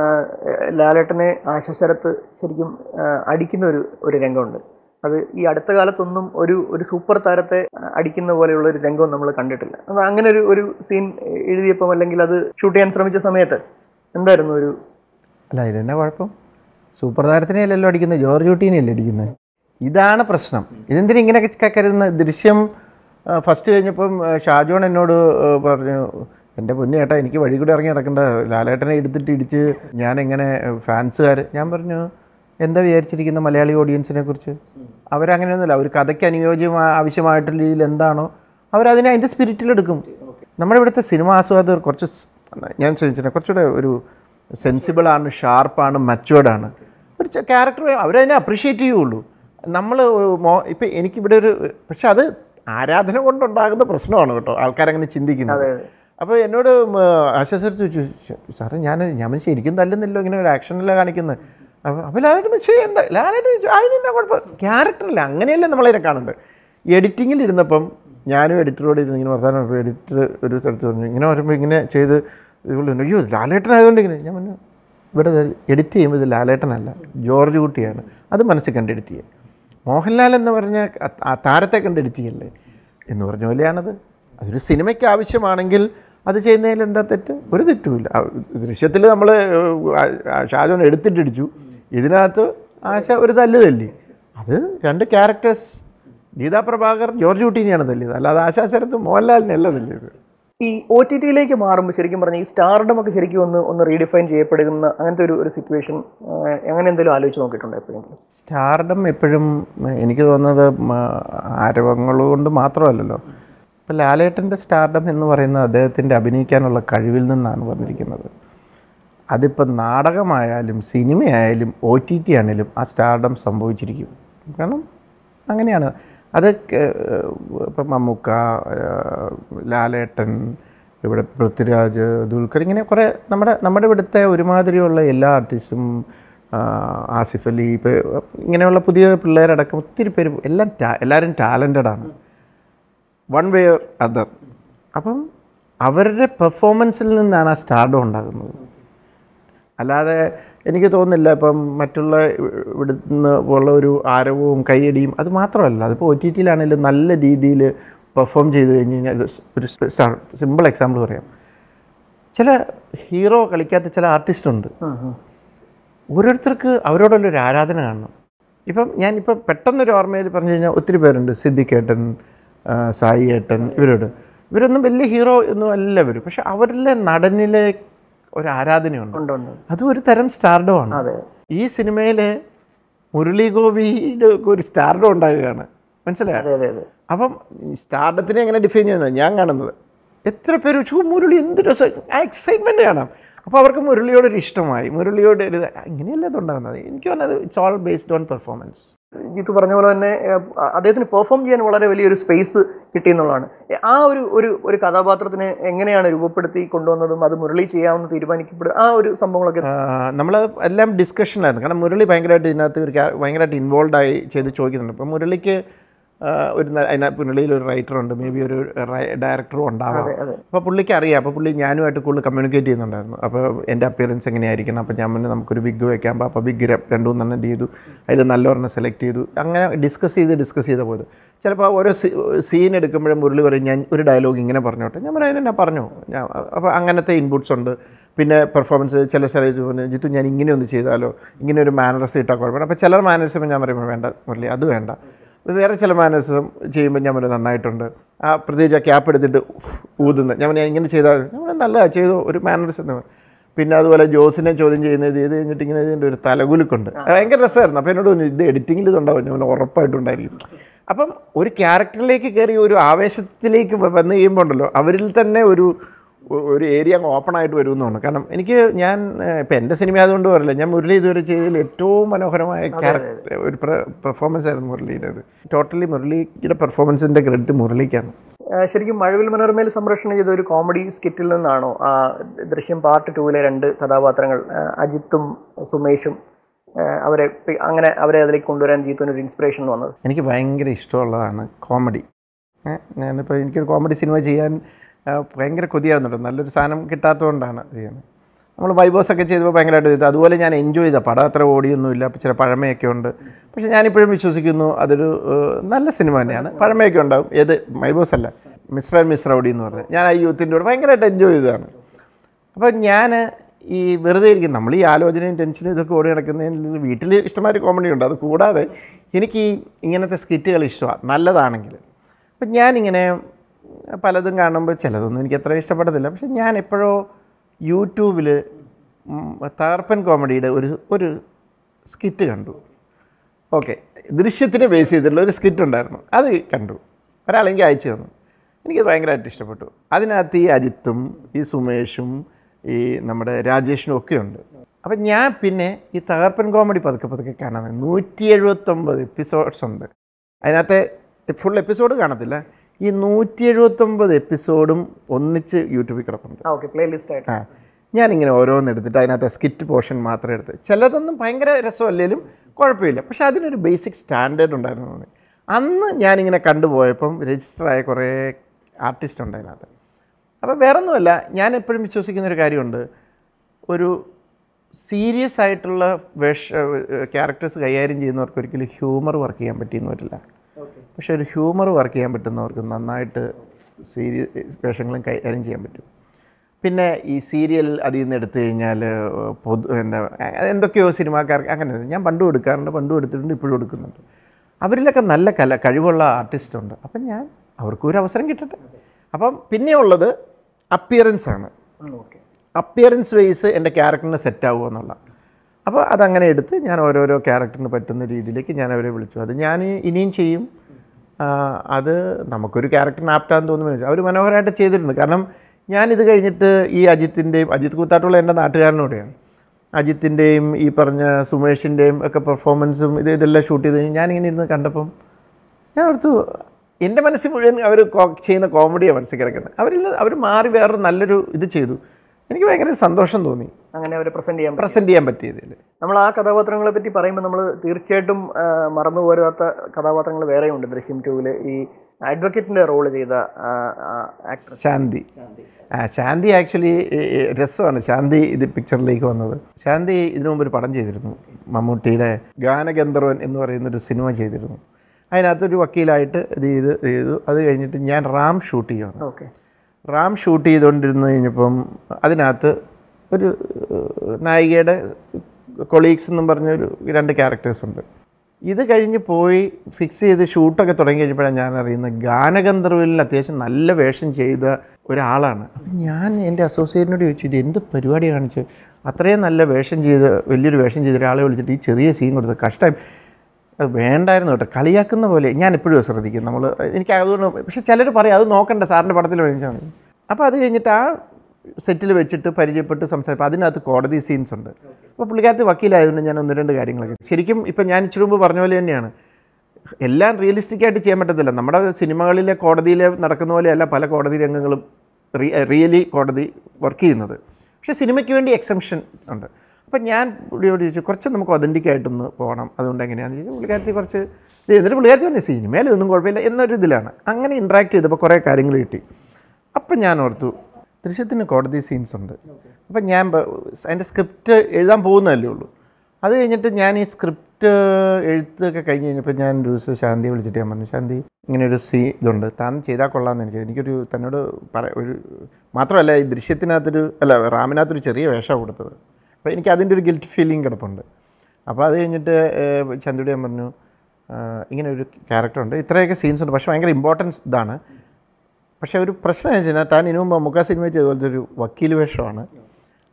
ലാലേട്ടനെ ആശശരത്ത് ശരിക്കും ആ, അടിക്കുന്ന ഒരു ഒരു രംഗമുണ്ട് അത് ഈ അടുത്ത കാലത്തൊന്നും ഒരു ഒരു സൂപ്പർ താരത്തെ ആ, അടിക്കുന്ന പോലെയുള്ള ഒരു രംഗം നമ്മൾ കണ്ടിട്ടില്ല അത് അങ്ങനെ ഒരു ഒരു സീൻ എഴുതിയപ്പം അല്ലെങ്കിൽ അത് ഷൂട്ട് ചെയ്യാൻ ശ്രമിച്ച സമയത്ത് എന്തായിരുന്നു ഒരു അല്ല ഇതെന്നാ കുഴപ്പം സൂപ്പർ താരത്തിനെയല്ലല്ലോ അടിക്കുന്നത് ജോർജ് കുട്ടീനെയല്ലേ അടിക്കുന്നത് ഇതാണ് പ്രശ്നം ഇതെന്തിനാ ഇങ്ങനെയൊക്കെ കരുതുന്ന ദൃശ്യം ഫസ്റ്റ് കഴിഞ്ഞപ്പം ആ, ഷാജോൺ എന്നോട് ആ, പറഞ്ഞു എൻ്റെ പൊന്നു ചേട്ടാ എനിക്ക് വഴി കൂടെ ഇറങ്ങി നടക്കണ്ട ലാലേട്ടനെ എടുത്തിട്ട് ഇടിച്ച് ഞാൻ എങ്ങനെ ഫാൻസുകാർ ഞാൻ പറഞ്ഞു എന്താ വിചാരിച്ചിരിക്കുന്ന മലയാളി ഓഡിയൻസിനെ കുറിച്ച് അവരങ്ങനെയൊന്നുമില്ല ഒരു കഥയ്ക്ക് അനുയോജ്യമായ ആവശ്യമായിട്ടുള്ള രീതിയിൽ എന്താണോ അവരതിനെ അതിൻ്റെ സ്പിരിറ്റിലെടുക്കും നമ്മുടെ ഇവിടുത്തെ സിനിമ ആസ്വാദകർ കുറച്ച് സ്- ഞാൻ ചോദിച്ചിട്ട് കുറച്ചുകൂടെ ഒരു സെൻസിബിളാണ് ഷാർപ്പാണ് മച്ചുവേർഡാണ് ഒരു ക്യാരക്ടർ അവരതിനെ അപ്രീഷിയേറ്റ് ചെയ്യുള്ളൂ നമ്മൾ മോ ഇപ്പം എനിക്കിവിടെ ഒരു പക്ഷെ അത് ആരാധന കൊണ്ടുണ്ടാകുന്ന പ്രശ്നമാണ് കേട്ടോ ആൾക്കാരങ്ങനെ ചിന്തിക്കുന്നത് അപ്പോൾ എന്നോട് ആശ്വാസത്ത് ചോദിച്ചു സാറേ ഞാൻ ഞാൻ ശരിക്കും തല്ലുന്നില്ലോ ഇങ്ങനെ ഒരു ആക്ഷനില്ല കാണിക്കുന്നത് അപ്പോൾ അപ്പോൾ ലാലേട്ട് പക്ഷേ എന്താ ലാലേട്ട് ചോദിച്ചു, അതിനെന്താ കുഴപ്പം ക്യാരക്ടറല്ല അങ്ങനെയല്ലേ നമ്മളതിനെ കാണുന്നത് എഡിറ്റിങ്ങിൽ ഇരുന്നപ്പം ഞാനും എഡിറ്ററോട് ഇരുന്ന് ഇങ്ങനെ വർത്താനം പറഞ്ഞപ്പോൾ എഡിറ്റർ ഒരു സ്ഥലത്ത് പറഞ്ഞു ഇങ്ങനെ വരുമ്പോൾ ഇങ്ങനെ ചെയ്ത് ഇതുകൊണ്ട് പറഞ്ഞു, അയ്യോ ലാലേട്ടനായതുകൊണ്ട് ഇങ്ങനെ ഞാൻ പറഞ്ഞു ഇവിടെ എഡിറ്റ് ചെയ്യുമ്പോൾ ഇത് ലാലേട്ടനല്ല ജോർജ് കുട്ടിയാണ് അത് മനസ്സിൽ കണ്ട് എഡിറ്റ് ചെയ്യുക മോഹൻലാൽ എന്ന് പറഞ്ഞ ആ- ആ താരത്തെ കണ്ട് എഡിറ്റ് ചെയ്യല്ലേ എന്ന് പറഞ്ഞ പോലെയാണത് അതൊരു സിനിമയ്ക്ക് ആവശ്യമാണെങ്കിൽ അത് ചെയ്യുന്നതിൽ എന്താ തെറ്റ് ഒരു തെറ്റുമില്ല ആ ദൃശ്യത്തിൽ നമ്മൾ ഷാജോൻ എടുത്തിട്ടിടിച്ചു ഇതിനകത്ത് ആശ ഒരു തല്ല് തല്ലി അത് രണ്ട് ക്യാരക്ടേഴ്സ് ഗീതാ പ്രഭാകർ ജോർജ് കുട്ടീനെയാണ് തല്ലിയത് അല്ലാതെ ആശാശരത്ത് മോഹൻലാലിനെയല്ല തല്ലിയത് ഈ ഒ ടി ടിയിലേക്ക് മാറുമ്പോൾ ശരിക്കും പറഞ്ഞാൽ ഈ സ്റ്റാർഡം ഒക്കെ ശരിക്കും ഒന്ന് ഒന്ന് റീഡിഫൈൻ ചെയ്യപ്പെടുന്ന അങ്ങനത്തെ ഒരു ഒരു സിറ്റുവേഷൻ അങ്ങനെ എന്തെങ്കിലും ആലോചിച്ച് നോക്കിയിട്ടുണ്ടോ എപ്പോഴെങ്കിലും സ്റ്റാർഡം എപ്പോഴും എനിക്ക് തോന്നുന്നത് ആരവങ്ങൾ കൊണ്ട് മാത്രമല്ലല്ലോ ഇപ്പം ലാലേട്ടൻ്റെ സ്റ്റാർഡം എന്ന് പറയുന്നത് അദ്ദേഹത്തിൻ്റെ അഭിനയിക്കാനുള്ള കഴിവിൽ നിന്നാണ് വന്നിരിക്കുന്നത് അതിപ്പോൾ നാടകമായാലും സിനിമയായാലും ഒ ടി ടി ആണെങ്കിലും ആ സ്റ്റാർഡം സംഭവിച്ചിരിക്കും കാരണം അങ്ങനെയാണ് അത് ക- ഇപ്പം മമ്മൂക്ക ഏഹ്, ലാലേട്ടൻ ഇവിടെ പൃഥ്വിരാജ് ദുൽഖർ ഇങ്ങനെ കുറേ നമ്മുടെ നമ്മുടെ ഇവിടുത്തെ ഒരുമാതിരിയുള്ള എല്ലാ ആർട്ടിസ്റ്റും ആ, ആസിഫ് അലി ഇപ്പോൾ ഇങ്ങനെയുള്ള പുതിയ പിള്ളേരടക്കം ഒത്തിരി പേര് എല്ലാം ടാ എല്ലാവരും ടാലൻറ്റഡ് ആണ് വൺ വേ ഓർ അതർ അപ്പം അവരുടെ പെർഫോമൻസിൽ നിന്നാണ് ആ സ്റ്റാർഡം ഉണ്ടാകുന്നത് അല്ലാതെ എനിക്ക് തോന്നുന്നില്ല ഇപ്പം മറ്റുള്ള ഇവിടുന്ന് ഉള്ള ഒരു ആരവവും കൈയടിയും അത് മാത്രമല്ല അതിപ്പോൾ ഒ ടി ടിയിലാണെങ്കിലും നല്ല രീതിയിൽ പെർഫോം ചെയ്ത് കഴിഞ്ഞ് കഴിഞ്ഞാൽ ഇത് ഒരു സിമ്പിൾ എക്സാമ്പിൾ പറയാം ചില ഹീറോ കളിക്കാത്ത ചില ആർട്ടിസ്റ്റ് ഉണ്ട് ഓരോരുത്തർക്ക് അവരോടുള്ളൊരു ആരാധന കാണണം ഇപ്പം ഞാനിപ്പം പെട്ടെന്നൊരു ഓർമ്മയിൽ പറഞ്ഞു കഴിഞ്ഞാൽ ഒത്തിരി പേരുണ്ട് സിദ്ദിഖേട്ടൻ ആ, സായി ഏട്ടൻ ഇവരോട് ഇവരൊന്നും വലിയ ഹീറോ ഒന്നും അല്ല ഇവർ പക്ഷെ അവരിലെ നടനിലെ ഒരു ആരാധനയുണ്ട് ഉണ്ട് ഉണ്ട് അതും ഒരു തരം സ്റ്റാർഡമാണ് അതെ ഈ സിനിമയിൽ മുരളി ഗോപിയുടെ ഒരു സ്റ്റാർഡം ഉണ്ടാകുകയാണ് മനസ്സിലായോ അതെ അതെ അതെ അപ്പം സ്റ്റാർഡത്തിനെ എങ്ങനെ ഡിഫൈൻ ചെയ്യുന്നത് ഞാൻ കാണുന്നത് എത്ര പേര് ചൂ മുരളി എന്ത് രസം ആ എക്സൈറ്റ്മെൻറ്റ് കാണാം അപ്പോൾ അവർക്ക് മുരളിയോടൊരു ഇഷ്ടമായി മുരളിയോട് ഒരു ഇത് ഇങ്ങനെയല്ല ഇതുണ്ടാകുന്നത് എനിക്ക് പറഞ്ഞത് it's all based on performance Jeethu പറഞ്ഞ പോലെ തന്നെ ഏഹ്, അദ്ദേഹത്തിന് പെർഫോം ചെയ്യാൻ വളരെ വലിയൊരു സ്പേസ് കിട്ടി എന്നുള്ളതാണ് ഏഹ്, ആ ഒരു ഒരു ഒരു കഥാപാത്രത്തിനെ എങ്ങനെയാണ് രൂപപ്പെടുത്തി കൊണ്ടുവന്നതും അത് മുരളി ചെയ്യാമെന്ന് തീരുമാനിക്കപ്പെടുക ആ ഒരു സംഭവങ്ങളൊക്കെ നമ്മൾ എല്ലാം ഡിസ്കഷനായിരുന്നു കാരണം മുരളി ഭയങ്കരമായിട്ട് ഇതിനകത്ത് ഒരു ക്യാ- ഭയങ്കരമായിട്ട് ഇൻവോൾവ് ആയി ചെയ്ത് ചോദിക്കുന്നുണ്ട് അപ്പോൾ മുരളിക്ക് ആ, ഒരു ന- അതിനകത്ത് മുരളിയിൽ ഒരു റൈറ്റർ ഉണ്ട് മേ ബി ഒരു ഡയറക്ടറും ഉണ്ടാവാം അതെ. അപ്പോൾ പുള്ളിക്ക് അറിയാം അപ്പോൾ പുള്ളി ഞാനുമായിട്ട് കൂടുതൽ കമ്മ്യൂണിക്കേറ്റ് ചെയ്യുന്നുണ്ടായിരുന്നു അപ്പോൾ എൻ്റെ അപ്പിയറൻസ് എങ്ങനെയായിരിക്കണം അപ്പോൾ ഞാൻ മുന്നേ നമുക്കൊരു ബിഗ് വെക്കാം അപ്പോൾ ബിഗ് രണ്ടു മൂന്നെണ്ണം ചെയ്തു അതിൽ നല്ലൊരെണ്ണം സെലക്ട് ചെയ്തു അങ്ങനെ ഡിസ്കസ് ചെയ്ത് ഡിസ്കസ് ചെയ്ത പോയത് ചിലപ്പോൾ ഓരോ സീൻ എടുക്കുമ്പോഴും മുരളി പറയും ഞാൻ ഒരു ഡയലോഗ് ഇങ്ങനെ പറഞ്ഞോട്ടെ ഞാൻ പറയാം അതിനെ പറഞ്ഞു ഞാൻ അപ്പോൾ അങ്ങനത്തെ ഇൻപുട്സ് ഉണ്ട് പിന്നെ പെർഫോമൻസ് ചില സ്ഥലത്ത് പറഞ്ഞു ജിത്തു ഞാൻ ഇങ്ങനെ ഒന്ന് ചെയ്താലോ ഇങ്ങനെ ഒരു മാനറസ് ഇട്ടാൽ കുഴപ്പമില്ല അപ്പോൾ ചിലർ മാനേഴ്സും ഞാൻ പറയുമ്പോൾ വേണ്ട മുരളി അത് വേണ്ട വേറെ ചില മാനേഴ്സും ചെയ്യുമ്പോൾ ഞാൻ പറയും നന്നായിട്ടുണ്ട് ആ പ്രത്യേകിച്ച് ആ ക്യാപ്പ് എടുത്തിട്ട് ഊതുന്നത് ഞാൻ പറഞ്ഞു, ഇങ്ങനെ ചെയ്താൽ ഞാൻ പറഞ്ഞു, നല്ലതാണ് ചെയ്തു ഒരു മാനേഴ്സ് എന്ന് പറയും. പിന്നെ അതുപോലെ ജോസിനെ ചോദ്യം ചെയ്യുന്നത് ഇത് കഴിഞ്ഞിട്ട് ഇങ്ങനെ ഇതിൻ്റെ ഒരു തലകുലുക്കുണ്ട് അത് ഭയങ്കര രസമായിരുന്നു അപ്പോൾ എന്നോട് പറഞ്ഞു ഇത് എഡിറ്റിങ്ങിൽ ഇതുണ്ടാവും ഞാൻ പറഞ്ഞു, ഉറപ്പായിട്ടും ഉണ്ടായിരിക്കും അപ്പം ഒരു ക്യാരക്ടറിലേക്ക് കയറി ഒരു ആവേശത്തിലേക്ക് വ- വന്നു കഴിയുമ്പോൾ ഉണ്ടല്ലോ അവരിൽ തന്നെ ഒരു ഒ- ഒരു ഏരിയ അങ്ങ് ഓപ്പൺ ആയിട്ട് വരുമെന്നാണ് കാരണം എനിക്ക് ഞാൻ ഏഹ്, ഇപ്പം എൻ്റെ സിനിമ ആയതുകൊണ്ട് പറയില്ല ഞാൻ മുരളി ഇതുവരെ ചെയ്തതിൽ ഏറ്റവും മനോഹരമായ ക്യാരക്ടർ ഒരു പെർഫോമൻസ് ആയിരുന്നു മുരളിയുടേത് ടോട്ടലി മുരളിയുടെ പെർഫോമൻസിൻ്റെ ക്രെഡിറ്റ് മുരളിക്കാണ് ആ, ശരിക്കും മഴവിൽ മനോരമയിൽ സംപ്രേഷണം ചെയ്ത ഒരു കോമഡി സ്കിറ്റിൽ നിന്നാണോ ആ ദൃശ്യം പാർട്ട് ടൂവിലെ രണ്ട് കഥാപാത്രങ്ങൾ ആ, അജിത്തും സുമേഷും ആ, അവരെ പി- അങ്ങനെ അവരെ അതിലേക്ക് കൊണ്ടുവരാൻ ജീത്തുവിന് ഒരു ഇൻസ്പിറേഷൻ വന്നത് എനിക്ക് ഭയങ്കര ഇഷ്ടമുള്ളതാണ് കോമഡി ഞാനിപ്പോൾ എനിക്കൊരു കോമഡി സിനിമ ചെയ്യാൻ ആ, ഭയങ്കര കൊതിയാവുന്നുണ്ട് നല്ലൊരു സാധനം കിട്ടാത്തതുകൊണ്ടാണ് ഇത് ചെയ്യുന്നത് നമ്മൾ വൈബോസ് ഒക്കെ ചെയ്തപ്പോൾ ഭയങ്കരമായിട്ട് ചെയ്തു അതുപോലെ ഞാൻ എൻജോയ് ചെയ്ത പടം അത്ര ഓടിയൊന്നുമില്ല ചില പഴമയൊക്കെ ഉണ്ട് പക്ഷേ ഞാനിപ്പോഴും വിശ്വസിക്കുന്നു അതൊരു ഏഹ്, നല്ല സിനിമ തന്നെയാണ് പഴമയൊക്കെ ഉണ്ടാവും ഏത് വൈബോസ് അല്ല മിസ്റ്റർ ആൻഡ് മിസ് റൗഡി എന്ന് പറഞ്ഞത് ഞാൻ ആ യൂത്തിൻ്റെ കൂടെ ഭയങ്കരമായിട്ട് എൻജോയ് ചെയ്തതാണ് അപ്പോൾ ഞാൻ ഈ വെറുതെ ഇരിക്കും നമ്മൾ ഈ ആലോചനയും ടെൻഷനും ഇതൊക്കെ ഓടി നടക്കുന്നതിൽ വീട്ടിൽ ഇഷ്ടമായൊരു കോമഡി ഉണ്ട് അത് കൂടാതെ എനിക്ക് ഈ ഇങ്ങനത്തെ സ്കിറ്റുകൾ ഇഷ്ടമാണ് നല്ലതാണെങ്കിൽ അപ്പം ഞാനിങ്ങനെ പലതും കാണുമ്പോൾ ചിലതൊന്നും എനിക്ക് അത്ര ഇഷ്ടപ്പെടത്തില്ല പക്ഷെ ഞാൻ എപ്പോഴോ യൂട്യൂബിൽ തകർപ്പൻ കോമഡിയുടെ ഒരു ഒരു സ്കിറ്റ് കണ്ടു ഓക്കെ ദൃശ്യത്തിനെ ബേസ് ചെയ്തിട്ടുള്ള ഒരു സ്കിറ്റ് ഉണ്ടായിരുന്നു അത് കണ്ടു ഒരാളെങ്കിൽ അയച്ചു തന്നു എനിക്ക് ഭയങ്കരമായിട്ട് ഇഷ്ടപ്പെട്ടു അതിനകത്ത് ഈ അജിത്തും ഈ സുമേഷും ഈ നമ്മുടെ രാജേഷിനും ഒക്കെ ഉണ്ട് അപ്പം ഞാൻ പിന്നെ ഈ തകർപ്പൻ കോമഡി പതുക്കെ പതുക്കെ കാണാൻ നൂറ്റി എഴുപത്തൊമ്പത് എപ്പിസോഡ്സ് ഉണ്ട് അതിനകത്തെ ഫുൾ എപ്പിസോഡ് കാണത്തില്ല ഈ നൂറ്റി എഴുപത്തൊമ്പത് എപ്പിസോഡും ഒന്നിച്ച് യൂട്യൂബിൽ കിടപ്പുണ്ട് ആ ഓക്കെ പ്ലേലിസ്റ്റ് ആയിട്ട് ആ ഞാനിങ്ങനെ ഓരോന്ന് എടുത്തിട്ട് അതിനകത്ത് സ്കിറ്റ് പോർഷൻ മാത്രം എടുത്ത് ചിലതൊന്നും ഭയങ്കര രസമല്ലേലും കുഴപ്പമില്ല പക്ഷെ അതിനൊരു ബേസിക് സ്റ്റാൻഡേർഡ് ഉണ്ടായിരുന്നു തോന്നി അന്ന് ഞാനിങ്ങനെ കണ്ടുപോയപ്പം രജിസ്റ്ററായ കുറേ ആർട്ടിസ്റ്റ് ഉണ്ട് അതിനകത്ത് അപ്പോൾ വേറൊന്നുമല്ല ഞാൻ എപ്പോഴും വിശ്വസിക്കുന്ന ഒരു കാര്യമുണ്ട് ഒരു സീരിയസ് ആയിട്ടുള്ള വേഷ ക്യാരക്ടേഴ്സ് കൈകാര്യം ചെയ്യുന്നവർക്ക് ഒരിക്കലും ഹ്യൂമർ വർക്ക് ചെയ്യാൻ പറ്റിയെന്ന് വരില്ല പക്ഷെ ഒരു ഹ്യൂമർ വർക്ക് ചെയ്യാൻ പറ്റുന്നവർക്ക് നന്നായിട്ട് സീരിയസ് വേഷങ്ങളും കൈകാര്യം ചെയ്യാൻ പറ്റും പിന്നെ ഈ സീരിയൽ അതിൽ നിന്ന് എടുത്തു കഴിഞ്ഞാൽ പൊതു എന്താ എന്തൊക്കെയോ സിനിമാക്കാർക്ക് അങ്ങനെ ഞാൻ പണ്ടും എടുക്കാറുണ്ട് പണ്ടും എടുത്തിട്ടുണ്ട് ഇപ്പോഴും എടുക്കുന്നുണ്ട് അവരിലൊക്കെ നല്ല കല കഴിവുള്ള ആർട്ടിസ്റ്റ് ഉണ്ട് അപ്പം ഞാൻ അവർക്കും ഒരു അവസരം കിട്ടട്ടെ അപ്പം പിന്നെ ഉള്ളത് അപ്പിയറൻസ് ആണ് ഓക്കെ അപ്പിയറൻസ് വൈസ് എൻ്റെ ക്യാരക്ടറിന് സെറ്റ് ആവുക എന്നുള്ള അപ്പോൾ അതങ്ങനെ എടുത്ത് ഞാൻ ഓരോരോ ക്യാരക്ടറിന് പറ്റുന്ന രീതിയിലേക്ക് ഞാൻ അവരെ വിളിച്ചു അത് ഞാൻ ഇനിയും ചെയ്യും ആ, അത് നമുക്കൊരു ക്യാരക്ടറിന് ആപ്റ്റാന്ന് തോന്നുന്നു അവർ മനോഹരമായിട്ട് ചെയ്തിട്ടുണ്ട് കാരണം ഞാനിത് കഴിഞ്ഞിട്ട് ഈ അജിത്തിൻ്റെയും അജിത് കൂത്താട്ടുള്ള എൻ്റെ നാട്ടുകാരനോടെയാണ് അജിത്തിൻ്റെയും ഈ പറഞ്ഞ സുമേഷിൻ്റെയും ഒക്കെ പെർഫോമൻസും ഇത് ഇതെല്ലാം ഷൂട്ട് ചെയ്ത് കഴിഞ്ഞ് ഞാനിങ്ങനെ ഇരുന്ന് കണ്ടപ്പം ഞാൻ ഓർത്തു എൻ്റെ മനസ്സിൽ മുഴുവൻ അവർ ചെയ്യുന്ന കോമഡിയാണ് മനസ്സിൽ കിടക്കുന്നത് അവരിൽ അവർ മാറി വേറൊരു നല്ലൊരു ഇത് ചെയ്തു എനിക്ക് ഭയങ്കര സന്തോഷം തോന്നി അങ്ങനെ അവരെ പ്രസന്റ് ചെയ്യാൻ പറ്റും പ്രസൻറ്റ് ചെയ്യാൻ പറ്റിയതിൽ നമ്മൾ ആ കഥാപാത്രങ്ങളെ പറ്റി പറയുമ്പോൾ നമ്മൾ തീർച്ചയായിട്ടും ആ, മറന്നു പോരാത്ത കഥാപാത്രങ്ങൾ വേറെയുണ്ട് ദൃശ്യം ടൂവിൽ ഈ അഡ്വക്കേറ്റിന്റെ റോള് ചെയ്ത ആക്ടർ ശാന്തി ആ ശാന്തി ആക്ച്വലി രസമാണ് ശാന്തി ഇത് പിക്ചറിലേക്ക് വന്നത് ശാന്തി ഇതിനു മുമ്പ് ഒരു പടം ചെയ്തിരുന്നു മമ്മൂട്ടിയുടെ ഗാനഗന്ധർവൻ എന്ന് പറയുന്നൊരു സിനിമ ചെയ്തിരുന്നു അതിനകത്തൊരു വക്കീലായിട്ട് ഇത് ചെയ്ത് ചെയ്തു അത് കഴിഞ്ഞിട്ട് ഞാൻ റാം ഷൂട്ട് ചെയ്യുകയാണ് ഓക്കെ റാം ഷൂട്ട് ചെയ്തുകൊണ്ടിരുന്ന് കഴിഞ്ഞപ്പം അതിനകത്ത് ഒരു ഏഹ്, നായികയുടെ കൊളീഗ്സ് എന്നും പറഞ്ഞൊരു രണ്ട് ക്യാരക്ടേഴ്സ് ഉണ്ട് ഇത് കഴിഞ്ഞ് പോയി ഫിക്സ് ചെയ്ത് ഷൂട്ടൊക്കെ തുടങ്ങി കഴിഞ്ഞപ്പോഴാണ് ഞാൻ അറിയുന്നത് ഗാനഗന്ധർവിൽ അത്യാവശ്യം നല്ല വേഷം ചെയ്ത ഒരാളാണ് അപ്പം ഞാൻ എൻ്റെ അസോസിയേറ്റിനോട് ചോദിച്ചു ഇത് എന്ത് പരിപാടി കാണിച്ച് അത്രയും നല്ല വേഷം ചെയ്ത് വലിയൊരു വേഷം ചെയ്ത ഒരാളെ വിളിച്ചിട്ട് ഈ ചെറിയ സീൻ കൊടുത്ത് കഷ്ടം അത് വേണ്ടായിരുന്നു കേട്ടോ കളിയാക്കുന്ന പോലെ ഞാൻ എപ്പോഴും ശ്രദ്ധിക്കും നമ്മൾ എനിക്ക് അതുകൊണ്ട് പക്ഷെ ചിലർ പറയും അത് നോക്കണ്ട സാറിൻ്റെ പടത്തിൽ മേടിച്ചാൽ മതി അപ്പോൾ അത് കഴിഞ്ഞിട്ട് ആ സെറ്റിൽ വെച്ചിട്ട് പരിചയപ്പെട്ട് സംസാരിക്കും അതിനകത്ത് കോടതി സീൻസ് ഉണ്ട് അപ്പോൾ പുള്ളിക്കാരത്ത് വക്കീലായതുകൊണ്ട് ഞാൻ ഒന്ന് രണ്ട് കാര്യങ്ങളൊക്കെ ശരിക്കും ഇപ്പം ഞാൻ ഇച്ചിരി മുമ്പ് പറഞ്ഞ പോലെ തന്നെയാണ് എല്ലാം റിയലിസ്റ്റിക് ആയിട്ട് ചെയ്യാൻ പറ്റത്തില്ല നമ്മുടെ സിനിമകളിലെ കോടതിയിൽ നടക്കുന്ന പോലെയല്ല പല കോടതി രംഗങ്ങളും റിയലി കോടതി വർക്ക് ചെയ്യുന്നത് പക്ഷേ സിനിമയ്ക്ക് വേണ്ടി എക്സംഷൻ ഉണ്ട് അപ്പം ഞാൻ പുള്ളിയോട് ചോദിച്ചു കുറച്ച് നമുക്ക് ഒതൻറ്റിക് ആയിട്ടൊന്ന് പോകണം അതുകൊണ്ട് എങ്ങനെയാണെന്ന് ചോദിച്ചു പുള്ളിക്കാരത്തി കുറച്ച് ഇത് എന്നിട്ട് പുള്ളിക്കാരത്തി പറഞ്ഞു സിനിമയിൽ ഒന്നും കുഴപ്പമില്ല എന്നൊരു ഇതിലാണ് അങ്ങനെ ഇൻട്രാക്ട് ചെയ്തപ്പോൾ കുറേ കാര്യങ്ങൾ കിട്ടി അപ്പം ഞാൻ ഓർത്തു ദൃശ്യത്തിന് കോടതി സീൻസ് ഉണ്ട് അപ്പം ഞാൻ ബ- അതിൻ്റെ സ്ക്രിപ്റ്റ് എഴുതാൻ പോകുന്നതല്ലേ ഉള്ളൂ അത് കഴിഞ്ഞിട്ട് ഞാൻ ഈ സ്ക്രിപ്റ്റ് എഴുത്തൊക്കെ കഴിഞ്ഞ് കഴിഞ്ഞപ്പോൾ ഞാൻ ഒരു ദിവസം ശാന്തിയെ വിളിച്ചിട്ട് ഞാൻ പറഞ്ഞു ശാന്തി ഇങ്ങനെ ഒരു സീ ഇതുണ്ട് താൻ ചെയ്താൽ കൊള്ളാമെന്ന് എനിക്ക് എനിക്കൊരു തന്നോട് പറ ഒരു മാത്രമല്ല ഈ ദൃശ്യത്തിനകത്തൊരു അല്ല റാമിനകത്തൊരു ചെറിയ വേഷമാണ് കൊടുത്തത് അപ്പോൾ എനിക്ക് അതിൻ്റെ ഒരു ഗിൽറ്റ് ഫീലിംഗ് കിടപ്പുണ്ട് അപ്പോൾ അത് കഴിഞ്ഞിട്ട് ഏഹ്, ചന്തുടി ഞാൻ പറഞ്ഞു ആഹ്, ഇങ്ങനെ ഒരു ക്യാരക്ടറുണ്ട് ഇത്രയൊക്കെ സീൻസ് ഉണ്ട് പക്ഷേ ഭയങ്കര ഇമ്പോർട്ടൻസ് ഇതാണ് പക്ഷേ ഒരു പ്രശ്നം എന്ന് വെച്ചാൽ താൻ ഇതിനു മുമ്പ് മുക്കാ സിനിമ ചെയ്ത പോലത്തെ ഒരു വക്കീൽ വേഷമാണ്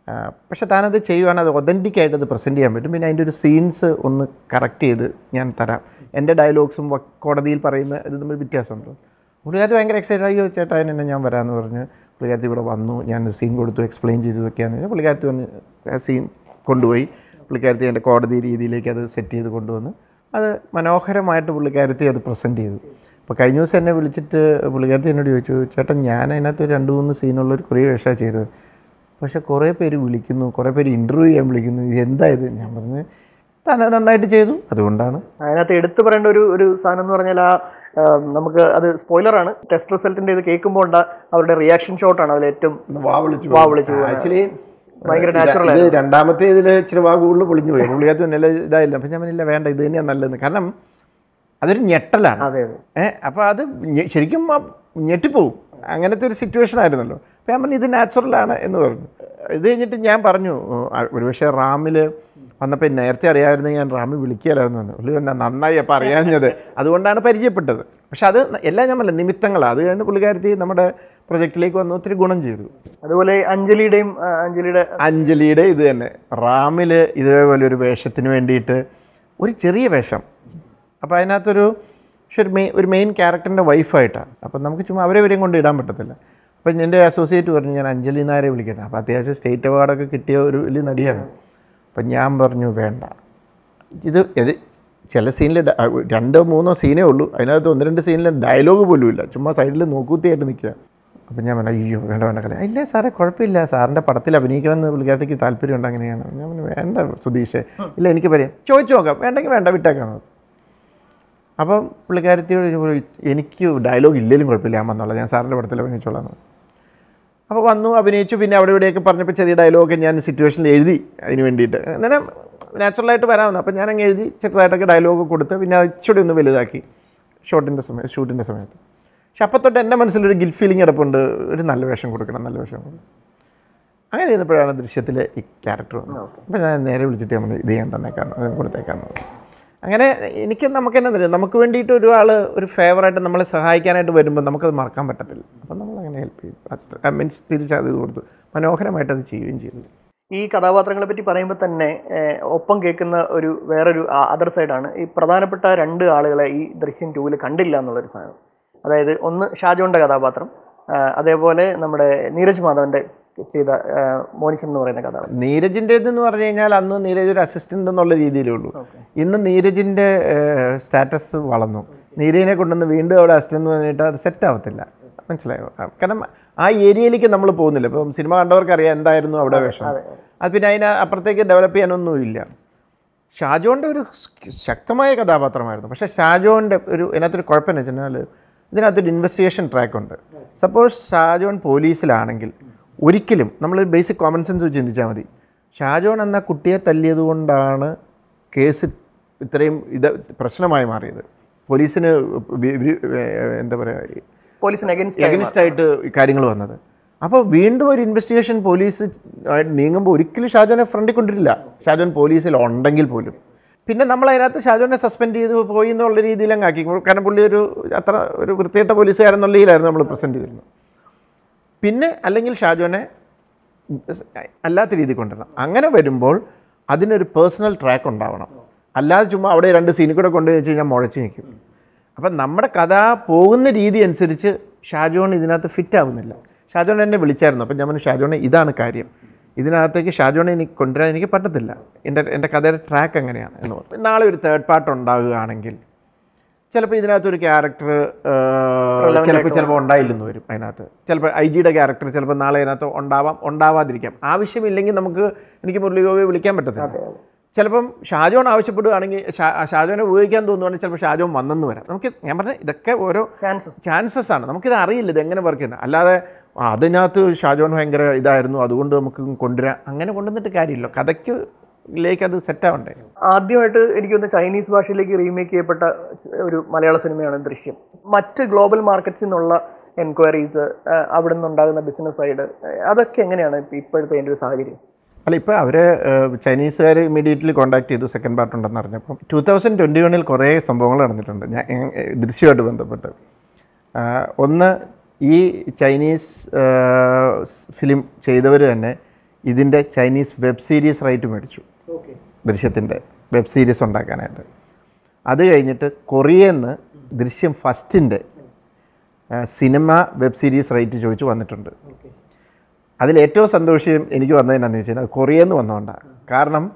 ആ, പക്ഷെ താനത് ചെയ്യുവാണെങ്കിൽ അത് ഒതൻറ്റിക് ആയിട്ട് അത് പ്രസൻറ്റ് ചെയ്യാൻ പറ്റും പിന്നെ അതിൻ്റെ ഒരു സീൻസ് ഒന്ന് കറക്റ്റ് ചെയ്ത് ഞാൻ തരാം എൻ്റെ ഡയലോഗ്സും കോടതിയിൽ പറയുന്ന ഇത് തമ്മിൽ വ്യത്യാസമുണ്ട് പുള്ളിക്കാരത്തി ഭയങ്കര എക്സൈറ്റഡ് അയ്യോ ചേട്ടാ എന്നെ ഞാൻ വരാമെന്ന് പറഞ്ഞ് പുള്ളിക്കാരത്തി ഇവിടെ വന്നു ഞാൻ സീൻ കൊടുത്തു എക്സ്പ്ലെയിൻ ചെയ്തു വെക്കാന്ന് പറഞ്ഞാൽ പുള്ളിക്കാരത്തി വന്ന് ആ സീൻ കൊണ്ടുപോയി പുള്ളിക്കാരത്തി എൻ്റെ കോടതി രീതിയിലേക്ക് അത് സെറ്റ് ചെയ്ത് കൊണ്ടുവന്ന് അത് മനോഹരമായിട്ട് പുള്ളിക്കാരത്തി അത് പ്രസൻറ്റ് ചെയ്തു അപ്പോൾ കഴിഞ്ഞ ദിവസം എന്നെ വിളിച്ചിട്ട് പുള്ളിക്കാരത്തി എന്നോട് ചോദിച്ചു ചേട്ടൻ ഞാൻ അതിനകത്ത് ഒരു രണ്ട് മൂന്ന് സീനുള്ളൊരു കുറേ വേഷമാണ് ചെയ്തത് പക്ഷെ കുറേ പേര് വിളിക്കുന്നു കുറേ പേര് ഇൻ്റർവ്യൂ ചെയ്യാൻ വിളിക്കുന്നു ഇത് എന്താ ഇത് ഞാൻ പറഞ്ഞു താൻ അത് നന്നായിട്ട് ചെയ്തു അതുകൊണ്ടാണ് അതിനകത്ത് എടുത്തു പറയേണ്ട ഒരു ഒരു സാധനം എന്ന് പറഞ്ഞാൽ ആ ആ, നമുക്ക് അത് സ്പോയിലറാണ് ടെസ്റ്റ് റിസൾട്ടിന്റെ ഇത് കേൾക്കുമ്പോൾ ഉണ്ടാ അവരുടെ റിയാക്ഷൻ ഷോട്ടാണ് അതിൽ ഏറ്റവും വാ വിളിച്ചു വാ വിളിച്ചു ആക്ച്വലി ഭയങ്കര natural ഇത് രണ്ടാമത്തെ ഇതിൽ ഇച്ചിരി വാ കൂടുതൽ പൊളിഞ്ഞു പോയി പുള്ളിക്കകത്ത് നല്ല ഇതായില്ല അപ്പം ഞാൻ പറഞ്ഞില്ല വേണ്ട ഇത് തന്നെയാണ് നല്ലതെന്ന് കാരണം അതൊരു ഞെട്ടലാണ് അതെ അതെ ഏ അപ്പോൾ അത് ഞെ- ശരിക്കും ആ ഞെട്ടിപ്പോവും അങ്ങനത്തെ ഒരു സിറ്റുവേഷൻ ആയിരുന്നല്ലോ അപ്പോൾ ഞാൻ പറഞ്ഞു ഇത് നാച്ചുറലാണ് എന്ന് പറഞ്ഞു ഇത് കഴിഞ്ഞിട്ട് ഞാൻ പറഞ്ഞു ആ, ഒരുപക്ഷെ റാമിൽ വന്നപ്പോൾ നേരത്തെ അറിയാമായിരുന്നു ഞാൻ റാമിൽ വിളിക്കുകയല്ലായിരുന്നു പറഞ്ഞു പുള്ളി പിന്നെ നന്നായി അപ്പോൾ അറിയാഞ്ഞത് അതുകൊണ്ടാണ് പരിചയപ്പെട്ടത് പക്ഷെ അത് എല്ലാം ഞാൻ പറഞ്ഞില്ല നിമിത്തങ്ങളാണ് അത് കഴിഞ്ഞ് പുള്ളിക്കാരത്തി നമ്മുടെ പ്രൊജക്റ്റിലേക്ക് വന്ന് ഒത്തിരി ഗുണം ചെയ്തു അതുപോലെ അഞ്ജലിയുടെയും ആ, അഞ്ജലിയുടെ അഞ്ജലിയുടെ ഇത് തന്നെ റാമിൽ ഇതേപോലെ ഒരു വേഷത്തിന് വേണ്ടിയിട്ട് ഒരു ചെറിയ വേഷം അപ്പോൾ അതിനകത്തൊരു പക്ഷെ ഒരു മെയിൻ ഒരു മെയിൻ ക്യാരക്ടറിൻ്റെ വൈഫായിട്ടാണ് അപ്പം നമുക്ക് ചുമ്മാ അവരെ വരെയും കൊണ്ട് ഇടാൻ പറ്റത്തില്ല അപ്പം എൻ്റെ അസോസിയേറ്റ് പറഞ്ഞു ഞാൻ അഞ്ജലി നായരെ വിളിക്കട്ടെ അപ്പോൾ അത്യാവശ്യം സ്റ്റേറ്റ് അവാർഡൊക്കെ കിട്ടിയ ഒരു വലിയ നടിയാണ് അപ്പം ഞാൻ പറഞ്ഞു വേണ്ട ഇത് ഇത് ചില സീനിൽ രണ്ടോ മൂന്നോ സീനേ ഉള്ളൂ അതിനകത്ത് ഒന്ന് രണ്ട് സീനിൽ ഡയലോഗ് പോലും ഇല്ല ചുമ്മാ സൈഡിൽ നോക്കൂത്തിയായിട്ട് നിൽക്കുക അപ്പം ഞാൻ പറഞ്ഞു അയ്യോ വേണ്ട വേണ്ട കളി ഇല്ല സാറേ കുഴപ്പമില്ല സാറിൻ്റെ പടത്തിൽ അഭിനയിക്കണം എന്ന് പുള്ളിക്കാരത്തേക്ക് താല്പര്യമുണ്ട് അങ്ങനെയാണ് ഞാൻ പറഞ്ഞു വേണ്ട സുധീഷേ ഇല്ല എനിക്ക് പറയാം ചോദിച്ചു നോക്കാം വേണ്ടെങ്കിൽ വേണ്ട വിട്ടേക്കാം എന്ന് പറഞ്ഞു. അപ്പം പുള്ളിക്കാരത്തിയോട് ചോദിച്ചു, എനിക്ക് ഡയലോഗ് ഇല്ലെങ്കിലും കുഴപ്പമില്ല ഞാൻ വന്നോളാം ഞാൻ സാറിൻ്റെ പടത്തിൽ അഭിനയിച്ചോളാം എന്ന് പറഞ്ഞു. അപ്പോൾ വന്നു അഭിനയിച്ചു പിന്നെ അവിടെ ഇവിടെയൊക്കെ പറഞ്ഞപ്പോൾ ചെറിയ ഡയലോഗൊക്കെ ഞാൻ സിറ്റുവേഷനിൽ എഴുതി അതിന് വേണ്ടിയിട്ട് അങ്ങനെ നാച്ചുറലായിട്ട് വരാമെന്ന് അപ്പോൾ ഞാൻ അങ്ങ് എഴുതി ചെറുതായിട്ടൊക്കെ ഡയലോഗ് കൊടുത്ത് പിന്നെ അത് ഇച്ചിരി ഒന്ന് വലുതാക്കി ഷോട്ടിൻ്റെ സമയത്ത് ഷൂട്ടിൻ്റെ സമയത്ത് പക്ഷെ അപ്പോൾ തൊട്ട് എൻ്റെ മനസ്സിലൊരു ഗിൽറ്റ് ഫീലിംഗ് കിടപ്പുണ്ട് ഒരു നല്ല വേഷം കൊടുക്കണം നല്ല വേഷം കൊടുക്കണം അങ്ങനെ ഇരുന്നപ്പോഴാണ് ദൃശ്യത്തിൽ ഈ ക്യാരക്ടർ വന്നത് അപ്പോൾ ഞാൻ നേരെ വിളിച്ചിട്ട് നമ്മൾ ഇത് ഞാൻ തന്നേക്കാന്ന് അത് കൊടുത്തേക്കാന്ന് പറഞ്ഞു. അങ്ങനെ എനിക്ക് നമുക്ക് തന്നെ തരും നമുക്ക് വേണ്ടിയിട്ട് ഒരാൾ ഒരു ഫേവറായിട്ട് നമ്മളെ സഹായിക്കാനായിട്ട് വരുമ്പോൾ നമുക്കത് മറക്കാൻ പറ്റത്തില്ല അപ്പം നമ്മൾ അങ്ങനെ ഹെൽപ്പ് ചെയ്തു മീൻസ് തിരിച്ചത് കൊടുത്തു മനോഹരമായിട്ട് അത് ചെയ്യുകയും ചെയ്തു ഈ കഥാപാത്രങ്ങളെ പറ്റി പറയുമ്പോൾ തന്നെ ഏഹ്, ഒപ്പം കേൾക്കുന്ന ഒരു വേറൊരു അതർ സൈഡാണ് ഈ പ്രധാനപ്പെട്ട രണ്ട് ആളുകളെ ഈ ദൃശ്യം ടൂവിൽ കണ്ടില്ല എന്നുള്ളൊരു സാധനം അതായത് ഒന്ന് ഷാജോന്റെ കഥാപാത്രം ആ, അതേപോലെ നമ്മുടെ നീരജ് മാധവന്റെ ചെയ്ത ആ, മോനിഷൻ എന്ന് പറയുന്ന കഥാപാത്രം നീരജിൻ്റെ എന്ന് പറഞ്ഞു കഴിഞ്ഞാൽ അന്ന് നീരജ് ഒരു അസിസ്റ്റൻ്റ് എന്നുള്ള രീതിയിലേ ഉള്ളൂ ഇന്ന് നീരജിൻ്റെ സ്റ്റാറ്റസ് വളർന്നു നീരജിനെ കൊണ്ടുവന്ന് വീണ്ടും അവിടെ അസിസ്റ്റൻ്റ് എന്ന് പറഞ്ഞിട്ട് അത് സെറ്റ് ആവത്തില്ല മനസ്സിലായോ ആ, കാരണം ആ ഏരിയയിലേക്ക് നമ്മൾ പോകുന്നില്ല ഇപ്പം സിനിമ കണ്ടവർക്ക് അറിയാം എന്തായിരുന്നു അവിടെ വേഷം അത് പിന്നെ അതിന് അപ്പുറത്തേക്ക് ഡെവലപ്പ് ചെയ്യാനൊന്നുമില്ല ഷാജോൻ്റെ ഒരു സ് ശക്തമായ കഥാപാത്രമായിരുന്നു പക്ഷേ ഷാജോൻ്റെ ഒരു ഇതിനകത്തൊരു കുഴപ്പമെന്ന് വെച്ചാൽ ഇതിനകത്തൊരു ഇൻവെസ്റ്റിഗേഷൻ ട്രാക്ക് ഉണ്ട് സപ്പോസ് ഷാജോൺ പോലീസിലാണെങ്കിൽ ഒരിക്കലും നമ്മൾ ബേസിക് കോമൺ സെൻസ് വെച്ച് ചിന്തിച്ചാൽ മതി ഷാജോൺ എന്ന കുട്ടിയെ തല്ലിയത് കൊണ്ടാണ് കേസ് ഇത്രയും ഇത് പ്രശ്നമായി മാറിയത് പോലീസിന് വി- വി- എന്താ പറയുക പോലീസിന് അഗൻസ്റ്റ് എഗനിസ്റ്റ് ആയിട്ട് കാര്യങ്ങൾ വന്നത് അപ്പോൾ വീണ്ടും ഒരു ഇൻവെസ്റ്റിഗേഷൻ പോലീസ് ആയിട്ട് നീങ്ങുമ്പോൾ ഒരിക്കലും ഷാജോനെ ഫ്രണ്ടിൽ കൊണ്ടിട്ടില്ല ഷാജോൻ പോലീസിൽ ഉണ്ടെങ്കിൽ പോലും പിന്നെ നമ്മൾ അതിനകത്ത് ഷാജോനെ സസ്പെൻഡ് ചെയ്ത് പോയി എന്നുള്ള രീതിയിൽ അങ്ങ് ആക്കി കാരണം പുള്ളി ഒരു അത്ര ഒരു വൃത്തികെട്ട പോലീസുകാരെന്നുള്ള രീതിയിലായിരുന്നു നമ്മൾ പ്രസൻറ്റ് ചെയ്തിരുന്നത് പിന്നെ അല്ലെങ്കിൽ ഷാജോനെ അല്ലാത്ത രീതിയിൽ കൊണ്ടുവരണം അങ്ങനെ വരുമ്പോൾ അതിനൊരു പേഴ്സണൽ ട്രാക്ക് ഉണ്ടാവണം അല്ലാതെ ചുമ്മാ അവിടെ രണ്ട് സീനിൽ കൂടെ കൊണ്ടുപോയി വെച്ച് കഴിഞ്ഞാൽ മുഴച്ച് നിൽക്കും അപ്പം നമ്മുടെ കഥ പോകുന്ന രീതി അനുസരിച്ച് ഷാജോൺ ഇതിനകത്ത് ഫിറ്റ് ആവുന്നില്ല ഷാജോൺ എന്നെ വിളിച്ചായിരുന്നു അപ്പം ഞാൻ പറഞ്ഞു ഷാജോണെ ഇതാണ് കാര്യം ഇതിനകത്തേക്ക് ഷാജോണെ എനിക്ക് കൊണ്ടുവരാൻ എനിക്ക് പറ്റത്തില്ല എൻ്റെ എൻ്റെ കഥയുടെ ട്രാക്ക് എങ്ങനെയാണ് എന്ന് പറഞ്ഞു നാളെ ഒരു തേർഡ് പാർട്ട് ഉണ്ടാകുകയാണെങ്കിൽ ചിലപ്പോൾ ഇതിനകത്തൊരു ക്യാരക്ടർ ചിലപ്പോൾ ചിലപ്പോൾ ഉണ്ടായില്ലെന്ന് വരും അതിനകത്ത് ചിലപ്പോൾ ഐ ജിയുടെ ക്യാരക്ടർ ചിലപ്പോൾ നാളെ അതിനകത്ത് ഉണ്ടാവാം ഉണ്ടാവാതിരിക്കാം ആവശ്യമില്ലെങ്കിൽ നമുക്ക് എനിക്ക് മുരളി ഗോപിയെ വിളിക്കാൻ പറ്റത്തില്ല ചിലപ്പം ഷാജോൺ ആവശ്യപ്പെടുകയാണെങ്കിൽ ഷാ ഷാജോനെ ഉപയോഗിക്കാൻ തോന്നുവാണെങ്കിൽ ചിലപ്പോൾ ഷാജോൺ വന്നെന്ന് വരാം നമുക്ക് ഞാൻ പറഞ്ഞ ഇതൊക്കെ ഓരോ ചാൻസസ് ചാൻസസ് ആണ് നമുക്കിത് അറിയില്ല ഇത് എങ്ങനെ വർക്ക് ചെയ്യുന്നത് അല്ലാതെ ആ, അതിനകത്ത് ഷാജോൺ ഭയങ്കര ഇതായിരുന്നു അതുകൊണ്ട് നമുക്ക് കൊണ്ടുവരാം അങ്ങനെ കൊണ്ടുവന്നിട്ട് കാര്യമില്ല കഥയ്ക്ക് ലേക്ക് അത് സെറ്റ് ആവണ്ടേ ആദ്യമായിട്ട് എനിക്ക് തോന്നുന്നു ചൈനീസ് ഭാഷയിലേക്ക് റീമേക്ക് ചെയ്യപ്പെട്ട ഒരു മലയാള സിനിമയാണ് ദൃശ്യം മറ്റ് ഗ്ലോബൽ മാർക്കറ്റ്സിൽ നിന്നുള്ള എൻക്വയറീസ് അവിടെ നിന്നുണ്ടാകുന്ന ബിസിനസ് സൈഡ് അതൊക്കെ എങ്ങനെയാണ് ഇപ്പ- ഇപ്പോഴത്തെ എൻ്റെ ഒരു സാഹചര്യം അല്ല ഇപ്പോൾ അവർ ചൈനീസുകാർ ഇമ്മീഡിയറ്റ്ലി കോൺടാക്ട് ചെയ്തു സെക്കൻഡ് പാർട്ട് ഉണ്ടെന്ന് അറിഞ്ഞപ്പം ടൂ തൗസൻഡ് ട്വൻറ്റി വണ്ണിൽ കുറേ സംഭവങ്ങൾ നടന്നിട്ടുണ്ട് ഞാൻ ഞാൻ, ഏ, ദൃശ്യമായിട്ട് ബന്ധപ്പെട്ട് ആ, ഒന്ന് ഈ ചൈനീസ് ഫിലിം ചെയ്തവർ തന്നെ ഇതിൻ്റെ ചൈനീസ് വെബ് സീരീസ് റൈറ്റ് മേടിച്ചു ഓക്കെ ദൃശ്യത്തിൻ്റെ വെബ് സീരീസ് ഉണ്ടാക്കാനായിട്ട് അത് കഴിഞ്ഞിട്ട് കൊറിയന്ന് ദൃശ്യം ഫസ്റ്റിൻ്റെ സിനിമ വെബ് സീരീസ് റൈറ്റ് ചോദിച്ചു വന്നിട്ടുണ്ട് ഓക്കെ അതിൽ ഏറ്റവും സന്തോഷം എനിക്ക് വന്നതെന്നു വെച്ച് കഴിഞ്ഞാൽ കൊറിയയിൽ നിന്ന് വന്നതുകൊണ്ടാണ് കാരണം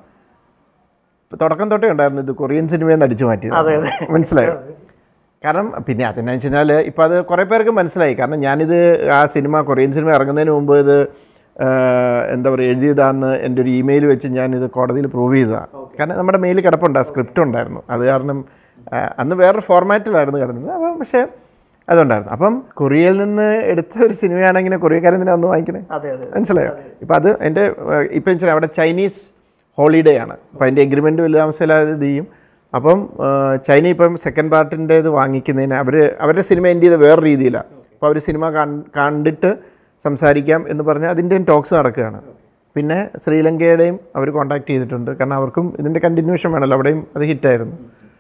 ഇപ്പൊ തുടക്കം തൊട്ടേ ഉണ്ടായിരുന്നു ഇത് കൊറിയൻ സിനിമയിൽ നിന്ന് അടിച്ചു മാറ്റിയത് മനസ്സിലായോ കാരണം പിന്നെ അതെന്നു വെച്ച് കഴിഞ്ഞാൽ ഇപ്പോൾ അത് കുറേ പേർക്ക് മനസ്സിലായി കാരണം ഞാനിത് ആ സിനിമ കൊറിയൻ സിനിമ ഇറങ്ങുന്നതിന് മുമ്പ് ഇത് ആ, എന്താ പറയുക എഴുതിയതാന്ന് എൻ്റെ ഒരു ഇമെയിൽ വെച്ച് ഞാനിത് കോടതിയിൽ പ്രൂവ് ചെയ്തതാണ് കാരണം നമ്മുടെ മെയിൽ കിടപ്പുണ്ട് ആ സ്ക്രിപ്റ്റ് ഉണ്ടായിരുന്നു അത് കാരണം ആ, അന്ന് വേറൊരു ഫോർമാറ്റിലായിരുന്നു കിടന്നത് അപ്പം പക്ഷേ അതുണ്ടായിരുന്നു അപ്പം കൊറിയയിൽ നിന്ന് എടുത്ത ഒരു സിനിമയാണെങ്കിൽ കൊറിയക്കാരൻ തന്നെ ഒന്ന് വാങ്ങിക്കണേ അതെ അതെ മനസ്സിലായോ ഇപ്പം അത് എൻ്റെ ഇപ്പം വെച്ചാൽ അവിടെ ചൈനീസ് ഹോളിഡേ ആണ് അപ്പം അതിൻ്റെ എഗ്രിമെൻറ്റ് വലിയ താമസമില്ലാതെ ഇത് ചെയ്യും അപ്പം ആ, ചൈന ഇപ്പം സെക്കൻഡ് പാർട്ടിൻ്റെ ഇത് വാങ്ങിക്കുന്നതിന് അവർ അവരുടെ സിനിമ എൻ്റെ ചെയ്ത് വേറെ രീതിയിലാണ് അപ്പോൾ അവർ സിനിമ കൺ- കണ്ടിട്ട് സംസാരിക്കാം എന്ന് പറഞ്ഞാൽ അതിൻ്റെയും ടോക്സ് നടക്കുകയാണ് പിന്നെ ശ്രീലങ്കയുടെയും അവർ കോൺടാക്ട് ചെയ്തിട്ടുണ്ട് കാരണം അവർക്കും ഇതിൻ്റെ കണ്ടിന്യൂഷൻ വേണമല്ലോ അവിടെയും അത് ഹിറ്റായിരുന്നു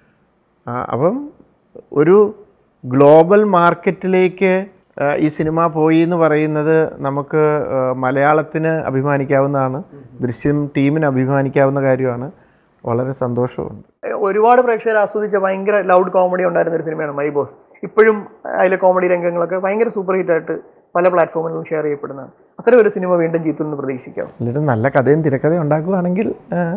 ആ, അപ്പം ഒരു ഗ്ലോബൽ മാർക്കറ്റിലേക്ക് ആ, ഈ സിനിമ പോയി എന്ന് പറയുന്നത് നമുക്ക് ആ, മലയാളത്തിന് അഭിമാനിക്കാവുന്നതാണ് ദൃശ്യം ടീമിന് അഭിമാനിക്കാവുന്ന കാര്യമാണ് വളരെ സന്തോഷമുണ്ട് ഒരുപാട് പ്രേക്ഷകർ ആസ്വദിച്ച ഭയങ്കര ലൗഡ് കോമഡി ഉണ്ടായിരുന്ന ഒരു സിനിമയാണ് മൈ ബോസ് ഇപ്പോഴും അതിലെ കോമഡി രംഗങ്ങളൊക്കെ ഭയങ്കര സൂപ്പർ ഹിറ്റ് ആയിട്ട് പല പ്ലാറ്റ്ഫോമുകളിലും ഷെയർ ചെയ്യപ്പെടുന്നതാണ് അത്തരം ഒരു സിനിമ വീണ്ടും ജീത്തു എന്ന് പ്രതീക്ഷിക്കാം എന്നിട്ട് നല്ല കഥയും തിരക്കഥയും ഉണ്ടാക്കുകയാണെങ്കിൽ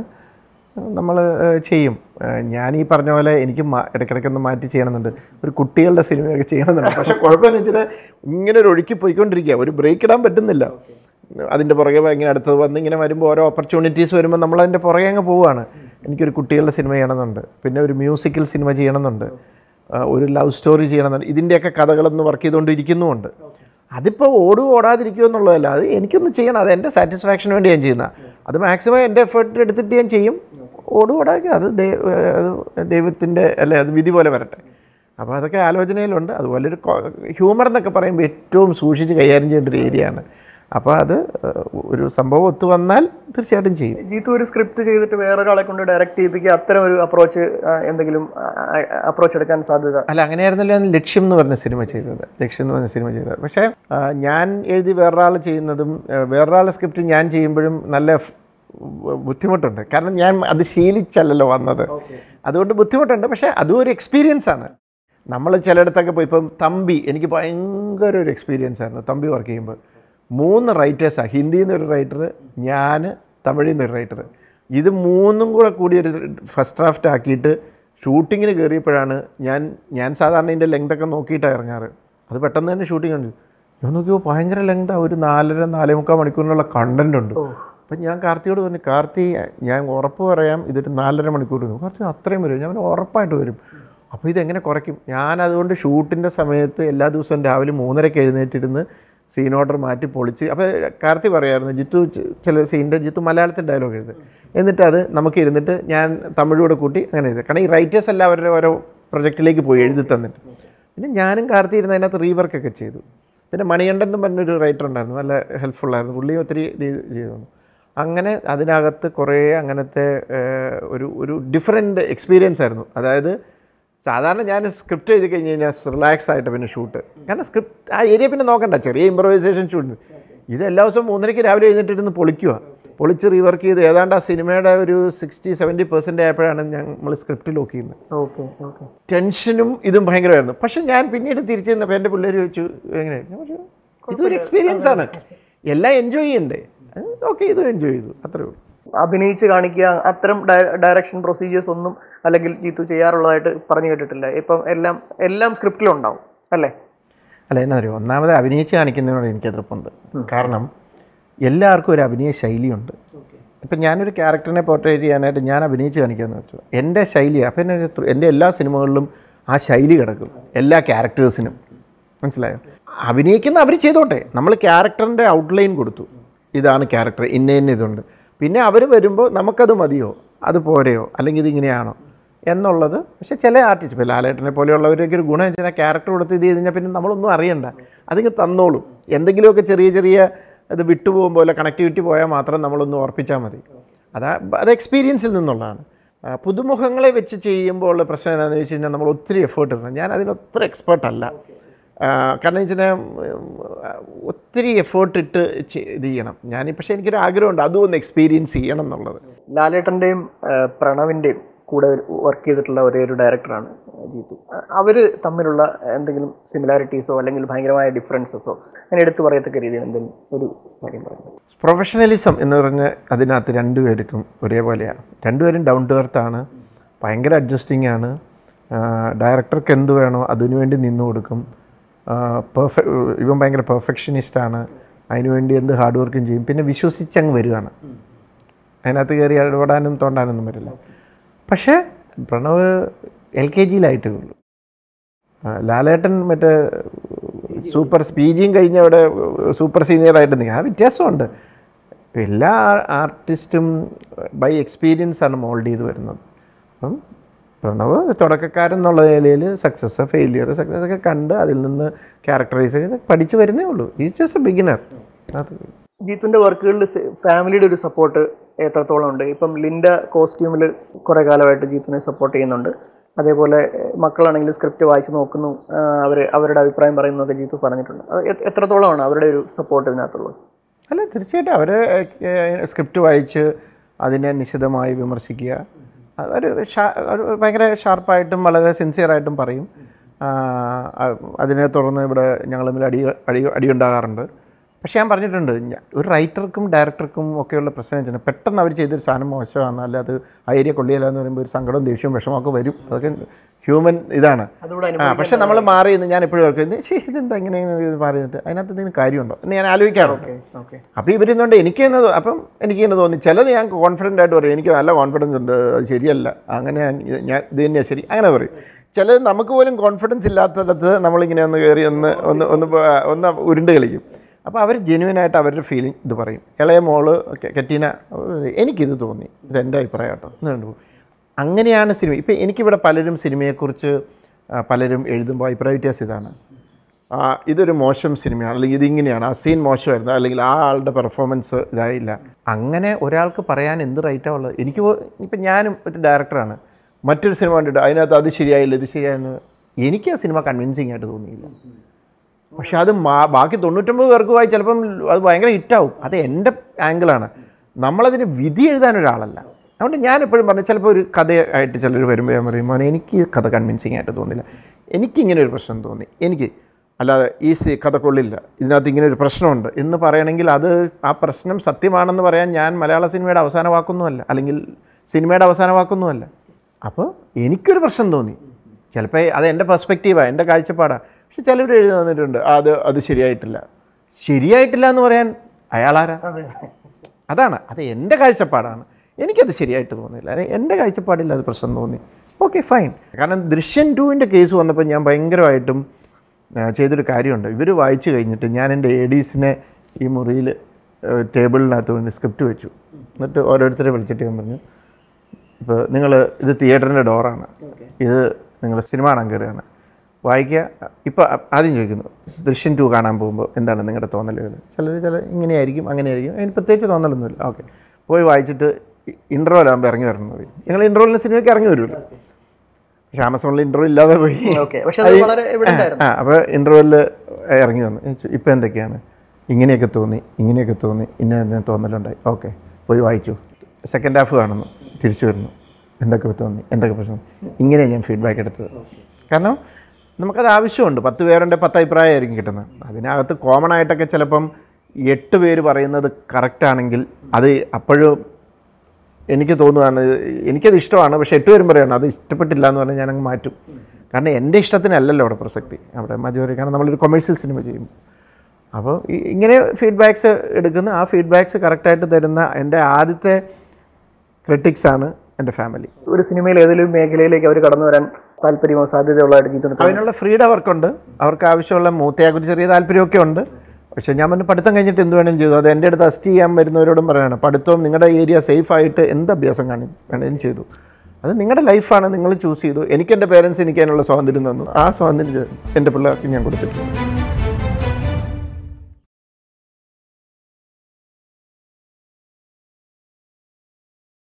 നമ്മൾ ചെയ്യും ആ, ഞാൻ ഈ പറഞ്ഞ പോലെ എനിക്ക് മാ- ഇടയ്ക്കിടയ്ക്കൊന്ന് മാറ്റി ചെയ്യണമെന്നുണ്ട് ഒരു കുട്ടികളുടെ സിനിമയൊക്കെ ചെയ്യണമെന്നുണ്ട് പക്ഷേ കുഴപ്പമെന്ന് വെച്ചാൽ ഇങ്ങനെ ഒരു ഒഴുക്കി പോയിക്കൊണ്ടിരിക്കുക ഒരു ബ്രേക്ക് ഇടാൻ പറ്റുന്നില്ല അതിൻ്റെ പുറകെ ഇങ്ങനെ അടുത്തത് വന്ന് ഇങ്ങനെ വരുമ്പോൾ ഓരോ ഓപ്പർച്യൂണിറ്റീസ് വരുമ്പോൾ നമ്മൾ അതിൻ്റെ പുറകെ അങ്ങ് പോവുകയാണ് എനിക്കൊരു കുട്ടികളുടെ സിനിമ ചെയ്യണമെന്നുണ്ട് പിന്നെ ഒരു മ്യൂസിക്കൽ സിനിമ ചെയ്യണമെന്നുണ്ട് ആ, ഒരു ലവ് സ്റ്റോറി ചെയ്യണമെന്നുണ്ട് ഇതിൻ്റെയൊക്കെ കഥകളൊന്ന് വർക്ക് ചെയ്തുകൊണ്ടിരിക്കുന്നുമുണ്ട് അതിപ്പോൾ ഓടും ഓടാതിരിക്കുമോ എന്നുള്ളതല്ല അത് എനിക്കൊന്ന് ചെയ്യണം അത് എൻ്റെ സാറ്റിസ്ഫാക്ഷന് വേണ്ടി ഞാൻ ചെയ്യുന്ന അത് മാക്സിമം എൻ്റെ എഫേർട്ട് എടുത്തിട്ട് ഞാൻ ചെയ്യും ഓടും ഓടാക്കി അത് ദൈ- അത് ദൈവത്തിൻ്റെ അല്ലെ അത് വിധി പോലെ വരട്ടെ അപ്പോൾ അതൊക്കെ ആലോചനയിലുണ്ട് അതുപോലെ ഒരു ഹ്യൂമർ എന്നൊക്കെ പറയുമ്പോൾ ഏറ്റവും സൂക്ഷിച്ച് കൈകാര്യം ചെയ്യേണ്ട ഒരു ഏരിയയാണ് അപ്പോൾ അത് ഏഹ്, ഒരു സംഭവം ഒത്തു വന്നാൽ തീർച്ചയായിട്ടും ചെയ്യും ജീത്തു ഒരു സ്ക്രിപ്റ്റ് ചെയ്തിട്ട് വേറൊരാളെ കൊണ്ട് ഡയറക്റ്റ് ചെയ്യിപ്പിക്കുക അത്തരം ഒരു അപ്രോച്ച് എന്തെങ്കിലും അപ്രോച്ച് എടുക്കാൻ സാധ്യത അല്ല അങ്ങനെയായിരുന്നല്ലോ ഞാൻ ലക്ഷ്യം എന്ന് പറഞ്ഞ സിനിമ ചെയ്തത് ലക്ഷ്യം എന്ന് പറഞ്ഞ സിനിമ ചെയ്തത് പക്ഷേ ആ, ഞാൻ എഴുതി വേറൊരാൾ ചെയ്യുന്നതും ആ, വേറൊരാളുടെ സ്ക്രിപ്റ്റ് ഞാൻ ചെയ്യുമ്പോഴും നല്ല ഫ്- ബുദ്ധിമുട്ടുണ്ട് കാരണം ഞാൻ അത് ശീലിച്ചല്ലല്ലോ വന്നത് അതുകൊണ്ട് ബുദ്ധിമുട്ടുണ്ട് പക്ഷേ അതും ഒരു എക്സ്പീരിയൻസ് ആണ് നമ്മൾ ചിലയിടത്തൊക്കെ പോയി ഇപ്പം തമ്പി എനിക്ക് ഭയങ്കര ഒരു എക്സ്പീരിയൻസ് ആയിരുന്നു തമ്പി വർക്ക് ചെയ്യുമ്പോൾ മൂന്ന് റൈറ്റേഴ്സാണ് ഹിന്ദിയിൽ നിന്നൊരു റൈറ്റർ ഞാൻ തമിഴിൽ നിന്നൊരു റൈറ്റർ ഇത് മൂന്നും കൂടെ കൂടി ഒരു ഫസ്റ്റ് ഡ്രാഫ്റ്റ് ആക്കിയിട്ട് ഷൂട്ടിങ്ങിന് കയറിയപ്പോഴാണ് ഞാൻ ഞാൻ സാധാരണ ഇതിൻ്റെ ലെങ്തൊക്കെ നോക്കിയിട്ടാണ് ഇറങ്ങാറ് അത് പെട്ടെന്ന് തന്നെ ഷൂട്ടിംഗ് ഉണ്ട് ഞാൻ നോക്കിയപ്പോൾ ഭയങ്കര ലെങ്താണ് ഒരു നാലര നാലേ മുക്കാൽ മണിക്കൂറിനുള്ള കണ്ടന്റ് ഉണ്ട് അപ്പം ഞാൻ കാർത്തിയോട് പറഞ്ഞു കാർത്തി ഞാൻ ഉറപ്പ് പറയാം ഇതൊരു നാലര മണിക്കൂർ വരും കാർത്തി അത്രയും വരും ഞാൻ പറഞ്ഞു, ഉറപ്പായിട്ട് വരും അപ്പോൾ ഇതെങ്ങനെ കുറയ്ക്കും ഞാൻ അതുകൊണ്ട് ഷൂട്ടിൻ്റെ സമയത്ത് എല്ലാ ദിവസവും രാവിലെ മൂന്നരയ്ക്ക് എഴുന്നേറ്റിരുന്ന് സീൻ ഓർഡർ മാറ്റി പൊളിച്ച് അപ്പോൾ കാർത്തി പറയായിരുന്നു ജിത്തു ചി- ചില സീനിൻ്റെ ജിത്തു മലയാളത്തിൽ ഡയലോഗ് എഴുതും എന്നിട്ട് അത് നമുക്ക് ഇരുന്നിട്ട് ഞാൻ തമിഴൂടെ കൂട്ടി അങ്ങനെ എഴുതും കാരണം ഈ റൈറ്റേഴ്സ് എല്ലാം അവരുടെ ഓരോ പ്രൊജക്റ്റിലേക്ക് പോയി എഴുതി തന്നിട്ട് പിന്നെ ഞാനും കാർത്തി ഇരുന്ന് അതിനകത്ത് റീവർക്കൊക്കെ ചെയ്തു പിന്നെ മണികണ്ഠൻ എന്ന് പറഞ്ഞൊരു റൈറ്റർ ഉണ്ടായിരുന്നു നല്ല ഹെൽപ്ഫുള്ളായിരുന്നു പുള്ളി ഒത്തിരി ഇത് ചെയ്തു തന്നു. അങ്ങനെ അതിനകത്ത് കുറേ അങ്ങനത്തെ ഏഹ്, ഒരു ഒരു ഡിഫറെൻ്റ് എക്സ്പീരിയൻസ് ആയിരുന്നു അതായത് സാധാരണ ഞാൻ സ്ക്രിപ്റ്റ് എഴുതി കഴിഞ്ഞ് കഴിഞ്ഞാൽ റിലാക്സ് ആയിട്ട് പിന്നെ ഷൂട്ട് കാരണം സ്ക്രിപ്റ്റ് ആ ഏരിയ പിന്നെ നോക്കണ്ട ചെറിയ ഇമ്പ്രവൈസേഷൻ ഷൂട്ട് ഇത് എല്ലാ ദിവസവും മൂന്നരയ്ക്ക് രാവിലെ എഴുന്നേറ്റിരുന്ന് പൊളിക്കുക പൊളിച്ച് റീവർക്ക് ചെയ്ത് ഏതാണ്ട് ആ സിനിമയുടെ ഒരു സിക്സ്റ്റി സെവൻറ്റി പെർസെൻറ്റ് ആയപ്പോഴാണ് ഞങ്ങൾ സ്ക്രിപ്റ്റ് ലോക്ക് ചെയ്യുന്നത് ഓക്കെ ഓക്കെ ടെൻഷനും ഇതും ഭയങ്കരമായിരുന്നു പക്ഷെ ഞാൻ പിന്നീട് തിരിച്ചു ചെന്നപ്പോൾ എൻ്റെ പിള്ളേർ ചോദിച്ചു എങ്ങനെ ഞാൻ പറഞ്ഞു, ഇതൊരു എക്സ്പീരിയൻസ് ആണ് എല്ലാം എൻജോയ് ചെയ്യണ്ടേ ഓക്കെ ഇതും എൻജോയ് ചെയ്തു അത്രേ ഉള്ളൂ അഭിനയിച്ച് കാണിക്കുക അത്തരം ഡയറക്ഷൻ പ്രൊസീജിയേഴ്സ് ഒന്നും അല്ലെങ്കിൽ ജീത്തു ചെയ്യാറുള്ളതായിട്ട് പറഞ്ഞു കേട്ടിട്ടില്ല ഇപ്പം എല്ലാം എല്ലാം സ്ക്രിപ്റ്റിലുണ്ടാവും അല്ലേ അല്ല എന്നാ അറിയോ ഒന്നാമത് അഭിനയിച്ച് കാണിക്കുന്നതിനോട് എനിക്ക് എതിർപ്പുണ്ട് കാരണം എല്ലാവർക്കും ഒരു അഭിനയ ശൈലിയുണ്ട് ഇപ്പം ഞാനൊരു ക്യാരക്ടറിനെ പോർട്രേറ്റ് ചെയ്യാനായിട്ട് ഞാൻ അഭിനയിച്ച് കാണിക്കാമെന്ന് വെച്ചു എൻ്റെ ശൈലി അപ്പം എന്നെ ഒരു- എൻ്റെ എല്ലാ സിനിമകളിലും ആ ശൈലി കിടക്കും എല്ലാ ക്യാരക്ടേഴ്സിനും മനസ്സിലായോ അഭിനയിക്കുന്ന അവർ ചെയ്തോട്ടെ നമ്മൾ ക്യാരക്ടറിൻ്റെ ഔട്ട്ലൈൻ കൊടുത്തു ഇതാണ് ക്യാരക്ടർ ഇന്ന ഇന്ന ഇതുണ്ട് പിന്നെ അവർ വരുമ്പോൾ നമുക്കത് മതിയോ അത് പോരെയോ അല്ലെങ്കിൽ ഇതിങ്ങനെയാണോ എന്നുള്ളത് പക്ഷേ ചില ആർട്ടിസ്റ്റ് ഇപ്പോൾ ലാലേട്ടനെ പോലെയുള്ളവരൊക്കെ ഒരു ഗുണം വെച്ചാൽ ക്യാരക്ടർ കൊടുത്ത് ഇത് ചെയ്ത് കഴിഞ്ഞാൽ പിന്നെ നമ്മളൊന്നും അറിയണ്ട അതിങ്ങ് തന്നോളും എന്തെങ്കിലുമൊക്കെ ചെറിയ ചെറിയ അത് വിട്ടുപോകും പോലെ കണക്ടിവിറ്റി പോയാൽ മാത്രം നമ്മളൊന്ന് ഓർപ്പിച്ചാൽ മതി അതാ അത് എക്സ്പീരിയൻസിൽ നിന്നുള്ളതാണ് ആ, പുതുമുഖങ്ങളെ വെച്ച് ചെയ്യുമ്പോൾ ഉള്ള പ്രശ്നം എന്താണെന്ന് വെച്ച് കഴിഞ്ഞാൽ നമ്മൾ ഒത്തിരി എഫേർട്ട് ഇടണം ഞാൻ അതിനൊത്ര എക്സ്പേർട്ട് അല്ല ആ, കാരണം വെച്ചാൽ ഒത്തിരി എഫേർട്ട് ഇട്ട് ചെ- ഇത് ചെയ്യണം ഞാൻ പക്ഷേ എനിക്കൊരു ആഗ്രഹമുണ്ട് അതും ഒന്ന് എക്സ്പീരിയൻസ് ചെയ്യണം എന്നുള്ളത് ലാലേട്ടൻ്റെയും പ്രണവിൻ്റെയും കൂടെ വർക്ക് ചെയ്തിട്ടുള്ള ഒരേ ഒരു ഡയറക്ടറാണ് ജീത്തു അവർ തമ്മിലുള്ള എന്തെങ്കിലും സിമിലാരിറ്റീസോ അല്ലെങ്കിൽ ഭയങ്കരമായ ഡിഫറൻസസോ അങ്ങനെ എടുത്തു പറയത്തക്ക രീതിയിൽ എന്തെങ്കിലും ഒരു കാര്യം പറയുന്നത് പ്രൊഫഷണലിസം എന്ന് പറഞ്ഞ് അതിനകത്ത് രണ്ടുപേർക്കും ഒരേപോലെയാണ് രണ്ടുപേരും ഡൗൺ ടു എർത്ത് ആണ് ഭയങ്കര അഡ്ജസ്റ്റിംഗ് ആണ് ഡയറക്ടർക്ക് എന്ത് വേണോ അതിനു വേണ്ടി നിന്നു കൊടുക്കും പെർഫെ ഇവൻ ഭയങ്കര പെർഫെക്ഷനിസ്റ്റ് ആണ് അതിനുവേണ്ടി എന്ത് ഹാർഡ് വർക്കും ചെയ്യും പിന്നെ വിശ്വസിച്ച് അങ്ങ് വരികയാണ് അതിനകത്ത് കയറി ഇടപെടാനും തോണ്ടാനൊന്നും വരില്ല പക്ഷേ പ്രണവ് എൽ കെ ജിയിലായിട്ടേ ഉള്ളൂ ആ, ലാലേട്ടൻ മറ്റേ സൂപ്പർ സ്പീജിയും കഴിഞ്ഞ അവിടെ സൂപ്പർ സീനിയർ ആയിട്ട് നിൽക്കുക ആ വ്യത്യാസമുണ്ട് എല്ലാ ആർട്ടിസ്റ്റും ബൈ എക്സ്പീരിയൻസ് ആണ് മോൾഡ് ചെയ്ത് വരുന്നത് അപ്പം പ്രണവ് തുടക്കക്കാരൻ എന്നുള്ള നിലയിൽ സക്സസ് ഫെയിലിയർ സക്സസ് ഒക്കെ കണ്ട് അതിൽ നിന്ന് ക്യാരക്ടറൈസ് ചെയ്ത് പഠിച്ചു വരുന്നേ ഉള്ളൂ ഈസ് ജസ്റ്റ് എ ബിഗിനർ അത് ജീത്തുവിൻ്റെ വർക്കുകളിൽ ഫാമിലിയുടെ ഒരു സപ്പോർട്ട് എത്രത്തോളം ഉണ്ട് ഇപ്പം ലിൻഡ കോസ്റ്റ്യൂമിൽ കുറേ കാലമായിട്ട് ജീത്തിനെ സപ്പോർട്ട് ചെയ്യുന്നുണ്ട് അതേപോലെ ഏഹ്, മക്കളാണെങ്കിൽ സ്ക്രിപ്റ്റ് വായിച്ച് നോക്കുന്നു അവർ അവരുടെ അഭിപ്രായം പറയുന്നതൊക്കെ ജീത്തു പറഞ്ഞിട്ടുണ്ട് അത് എ- എത്രത്തോളമാണ് അവരുടെ ഒരു സപ്പോർട്ട് ഇതിനകത്തുള്ളത് അല്ല തീർച്ചയായിട്ടും അവർ സ്ക്രിപ്റ്റ് വായിച്ച് അതിനെ നിശിതമായി വിമർശിക്കുക അവർ ഒരു ഭയങ്കര ഷാർപ്പായിട്ടും വളരെ സിൻസിയറായിട്ടും പറയും ആ, അ- അതിനെ തുടർന്ന് ഇവിടെ ഞങ്ങൾ തമ്മിൽ അടി അടി അടിയുണ്ടാകാറുണ്ട് പക്ഷേ ഞാൻ പറഞ്ഞിട്ടുണ്ട് ഞ- ഒരു റൈറ്റർക്കും ഡയറക്ടർക്കും ഒക്കെയുള്ള പ്രശ്നം വെച്ചാൽ പെട്ടെന്ന് അവർ ചെയ്തൊരു സാധനം മോശമാണ് അല്ല അത് ആ ഏരിയ കൊള്ളിയല്ല എന്ന് പറയുമ്പോൾ ഒരു സങ്കടവും ദേഷ്യവും വിഷമമൊക്കെ വരും അതൊക്കെ ഹ്യൂമൻ ഇതാണ് അതുകൂടെ ആ പക്ഷെ നമ്മൾ മാറി നിന്ന് ഞാൻ എപ്പോഴും ഓർക്കുന്നത് ശരി ഇതെന്താ ഇങ്ങനെ ഇങ്ങനെ മാറി നിന്നിട്ട് അതിനകത്ത് എന്തെങ്കിലും കാര്യമുണ്ടോ എന്ന് ഞാൻ ആലോചിക്കാറുണ്ട് ഓക്കെ അപ്പോൾ ഇവരിന്നുകൊണ്ട് എനിക്ക് തന്നെ തോ- അപ്പം എനിക്ക് തന്നെ തോന്നി ചിലത് ഞാൻ കോൺഫിഡൻ്റ് ആയിട്ട് പറയും എനിക്ക് നല്ല കോൺഫിഡൻസ് ഉണ്ട് അത് ശരിയല്ല അങ്ങനെ ഞാൻ- ഇത് ഞാൻ ഇത് തന്നെയാണ് ശരി അങ്ങനെ പറയും ചിലത് നമുക്ക് പോലും കോൺഫിഡൻസ് ഇല്ലാത്തടത്ത് നമ്മളിങ്ങനെ ഒന്ന് കയറി ഒന്ന് ഒന്ന് ഒന്ന് പ- ഒന്ന് ഉരുണ്ട് കളിക്കും അപ്പോൾ അവർ ജെന്യൂനായിട്ട് അവരുടെ ഫീലിംഗ് ഇത് പറയും ഇളയ മോള് കെ- കെറ്റീന അവര് എനിക്കിത് തോന്നി ഇത് എൻ്റെ അഭിപ്രായം കേട്ടോ എന്ന് കണ്ടു അങ്ങനെയാണ് സിനിമ ഇപ്പം എനിക്കിവിടെ പലരും സിനിമയെക്കുറിച്ച് ആ, പലരും എഴുതുമ്പോൾ അഭിപ്രായ വ്യത്യാസം ഇതാണ് ആ, ഇതൊരു മോശം സിനിമയാണ് അല്ലെങ്കിൽ ഇതിങ്ങനെയാണ് ആ സീൻ മോശമായിരുന്നു അല്ലെങ്കിൽ ആ ആളുടെ പെർഫോമൻസ് ഇതായില്ല അങ്ങനെ ഒരാൾക്ക് പറയാൻ എന്ത് റൈറ്റാണ് ഉള്ളത് എനിക്ക് ഇപ്പം ഞാനും ഒരു ഡയറക്ടറാണ് മറ്റൊരു സിനിമ കണ്ടിട്ട് അതിനകത്ത് അത് ശരിയായില്ല ഇത് ശരിയായെന്ന് എനിക്ക് ആ സിനിമ കൺവിൻസിങ് ആയിട്ട് തോന്നിയില്ല പക്ഷെ അത് മാ- ബാക്കി തൊണ്ണൂറ്റൊമ്പത് പേർക്ക് വായി ചിലപ്പം അത് ഭയങ്കര ഹിറ്റാവും അത് എൻ്റെ ആംഗിളാണ് നമ്മളതിന് വിധി എഴുതാൻ ഒരാളല്ല അതുകൊണ്ട് ഞാൻ എപ്പോഴും പറഞ്ഞു ചിലപ്പോൾ ഒരു കഥയായിട്ട് ചിലർ വരുമ്പോൾ ഞാൻ പറയും മോനെ എനിക്ക് ഈ കഥ കൺവിൻസിങ് ആയിട്ട് തോന്നില്ല എനിക്കിങ്ങനെ ഒരു പ്രശ്നം തോന്നി എനിക്ക് അല്ലാതെ ഈ സി കഥ കൊള്ളില്ല ഇതിനകത്ത് ഇങ്ങനെ ഒരു പ്രശ്നമുണ്ട് എന്ന് പറയണമെങ്കിൽ അത് ആ പ്രശ്നം സത്യമാണെന്ന് പറയാൻ ഞാൻ മലയാള സിനിമയുടെ അവസാന വാക്കൊന്നുമല്ല അല്ലെങ്കിൽ സിനിമയുടെ അവസാന വാക്കൊന്നുമല്ല അപ്പോൾ എനിക്കൊരു പ്രശ്നം തോന്നി ചിലപ്പോൾ അത് എൻ്റെ പെർസ്പെക്റ്റീവാണ് എൻ്റെ കാഴ്ചപ്പാടാണ് പക്ഷെ ചിലർ എഴുതി തന്നിട്ടുണ്ട് "ആ, അത് അത് ശരിയായിട്ടില്ല ശരിയായിട്ടില്ല എന്ന് പറയാൻ അയാളാരാ അതാണ് അത് എൻ്റെ കാഴ്ചപ്പാടാണ് എനിക്കത് ശരിയായിട്ട് തോന്നിയില്ല അല്ലെ എൻ്റെ കാഴ്ചപ്പാടിൽ അത് പ്രശ്നം തോന്നി ഓക്കെ ഫൈൻ കാരണം ദൃശ്യം ടുവിൻ്റെ കേസ് വന്നപ്പോൾ ഞാൻ ഭയങ്കരമായിട്ടും ആ, ചെയ്തൊരു കാര്യമുണ്ട് ഇവർ വായിച്ചു കഴിഞ്ഞിട്ട് ഞാൻ എൻ്റെ എ ഡീസിനെ ഈ മുറിയിൽ ടേബിളിനകത്ത് കൊണ്ട് സ്ക്രിപ്റ്റ് വെച്ചു എന്നിട്ട് ഓരോരുത്തരെ വിളിച്ചിട്ട് ഞാൻ പറഞ്ഞു ഇപ്പോൾ നിങ്ങൾ ഇത് തിയേറ്ററിൻ്റെ ഡോറാണ് ഇത് നിങ്ങൾ സിനിമ കാണാൻ കയറുകയാണ് വായിക്കുക ഇപ്പോൾ ആദ്യം ചോദിക്കുന്നു ദൃശ്യം ടു കാണാൻ പോകുമ്പോൾ എന്താണ് നിങ്ങളുടെ തോന്നലുകൾ ചിലർ ചില ഇങ്ങനെയായിരിക്കും അങ്ങനെയായിരിക്കും അതിന് പ്രത്യേകിച്ച് തോന്നലൊന്നുമില്ല ഓക്കെ പോയി വായിച്ചിട്ട് ഇൻ്റർവെൽ ആകുമ്പോൾ ഇറങ്ങി വരണം എന്ന് പറയും ഞങ്ങൾ ഇൻ്റർവെല്ലിന് സിനിമയ്ക്ക് ഇറങ്ങി വരുമല്ലോ പക്ഷേ ആമസോണിൽ ഇൻ്റർവെൽ ഇല്ലാതെ പോയി ഓക്കെ പക്ഷെ അത് വളരെ എവിഡൻ്റ് ആയിരുന്നു ആ അപ്പോൾ ഇൻ്റർവെല്ലിൽ ഇറങ്ങി വന്നു ഇപ്പം എന്തൊക്കെയാണ് ഇങ്ങനെയൊക്കെ തോന്നി ഇങ്ങനെയൊക്കെ തോന്നി ഇന്ന ഇന്ന തോന്നലുണ്ടായി ഓക്കെ പോയി വായിച്ചു സെക്കൻഡ് ഹാഫ് കാണുന്നു തിരിച്ചു വരുന്നു എന്തൊക്കെ തോന്നി എന്തൊക്കെ പ്രശ്നം ഇങ്ങനെ ഞാൻ ഫീഡ്ബാക്ക് എടുത്തത് കാരണം നമുക്കത് ആവശ്യമുണ്ട് പത്ത് പേരുണ്ട് പത്ത് അഭിപ്രായമായിരിക്കും കിട്ടുന്നത് അതിനകത്ത് കോമൺ ആയിട്ടൊക്കെ ചിലപ്പം എട്ട് പേര് പറയുന്നത് കറക്റ്റ് ആണെങ്കിൽ അത് അപ്പോഴും എനിക്ക് തോന്നുകയാണ് ഇത് എനിക്കത് ഇഷ്ടമാണ് പക്ഷേ എട്ട് പേരും പറയുകയാണ് അത് ഇഷ്ടപ്പെട്ടില്ല എന്ന് പറഞ്ഞാൽ ഞാനങ്ങ് മാറ്റും കാരണം എൻ്റെ ഇഷ്ടത്തിനല്ലല്ലോ അവിടെ പ്രസക്തി അവിടെ മജോറി കാരണം നമ്മളൊരു കൊമേഴ്സ്യൽ സിനിമ ചെയ്യും അപ്പോൾ ഈ- ഇങ്ങനെ ഫീഡ്ബാക്സ് എടുക്കുന്ന ആ ഫീഡ്ബാക്സ് കറക്റ്റായിട്ട് തരുന്ന എൻ്റെ ആദ്യത്തെ ക്രിട്ടിക്സാണ് എൻ്റെ ഫാമിലി ഒരു സിനിമയിൽ ഏതെങ്കിലും മേഖലയിലേക്ക് അവർ കടന്നു വരാൻ താല്പര്യമോ സാധ്യതയുള്ളതായിട്ട് ജീത്തുവിന് തോന്നുന്നു അതിനുള്ള ഫ്രീഡം അവർക്കുണ്ട് അവർക്ക് ആവശ്യമുള്ള മൂത്തയെക്കുറിച്ച് ചെറിയ താല്പര്യമൊക്കെ ഉണ്ട് പക്ഷേ ഞാൻ പറഞ്ഞു പഠിത്തം കഴിഞ്ഞിട്ട് എന്ത് വേണമെങ്കിലും ചെയ്തു അത് എൻ്റെ അടുത്ത് അസ്റ്റ് ചെയ്യാൻ വരുന്നവരോടും പറയണം പഠിത്തവും നിങ്ങളുടെ ഏരിയ സേഫ് ആയിട്ട് എന്ത് അഭ്യാസം കാണി വേണമെങ്കിലും ചെയ്തു അത് നിങ്ങളുടെ ലൈഫാണ് നിങ്ങൾ ചൂസ് ചെയ്തു എനിക്ക് എൻ്റെ പേരൻസ് എനിക്ക് അതിനുള്ള സ്വാതന്ത്ര്യം തന്നു ആ സ്വാതന്ത്ര്യം എൻ്റെ പിള്ളേർക്ക് ഞാൻ കൊടുത്തിട്ടുണ്ട്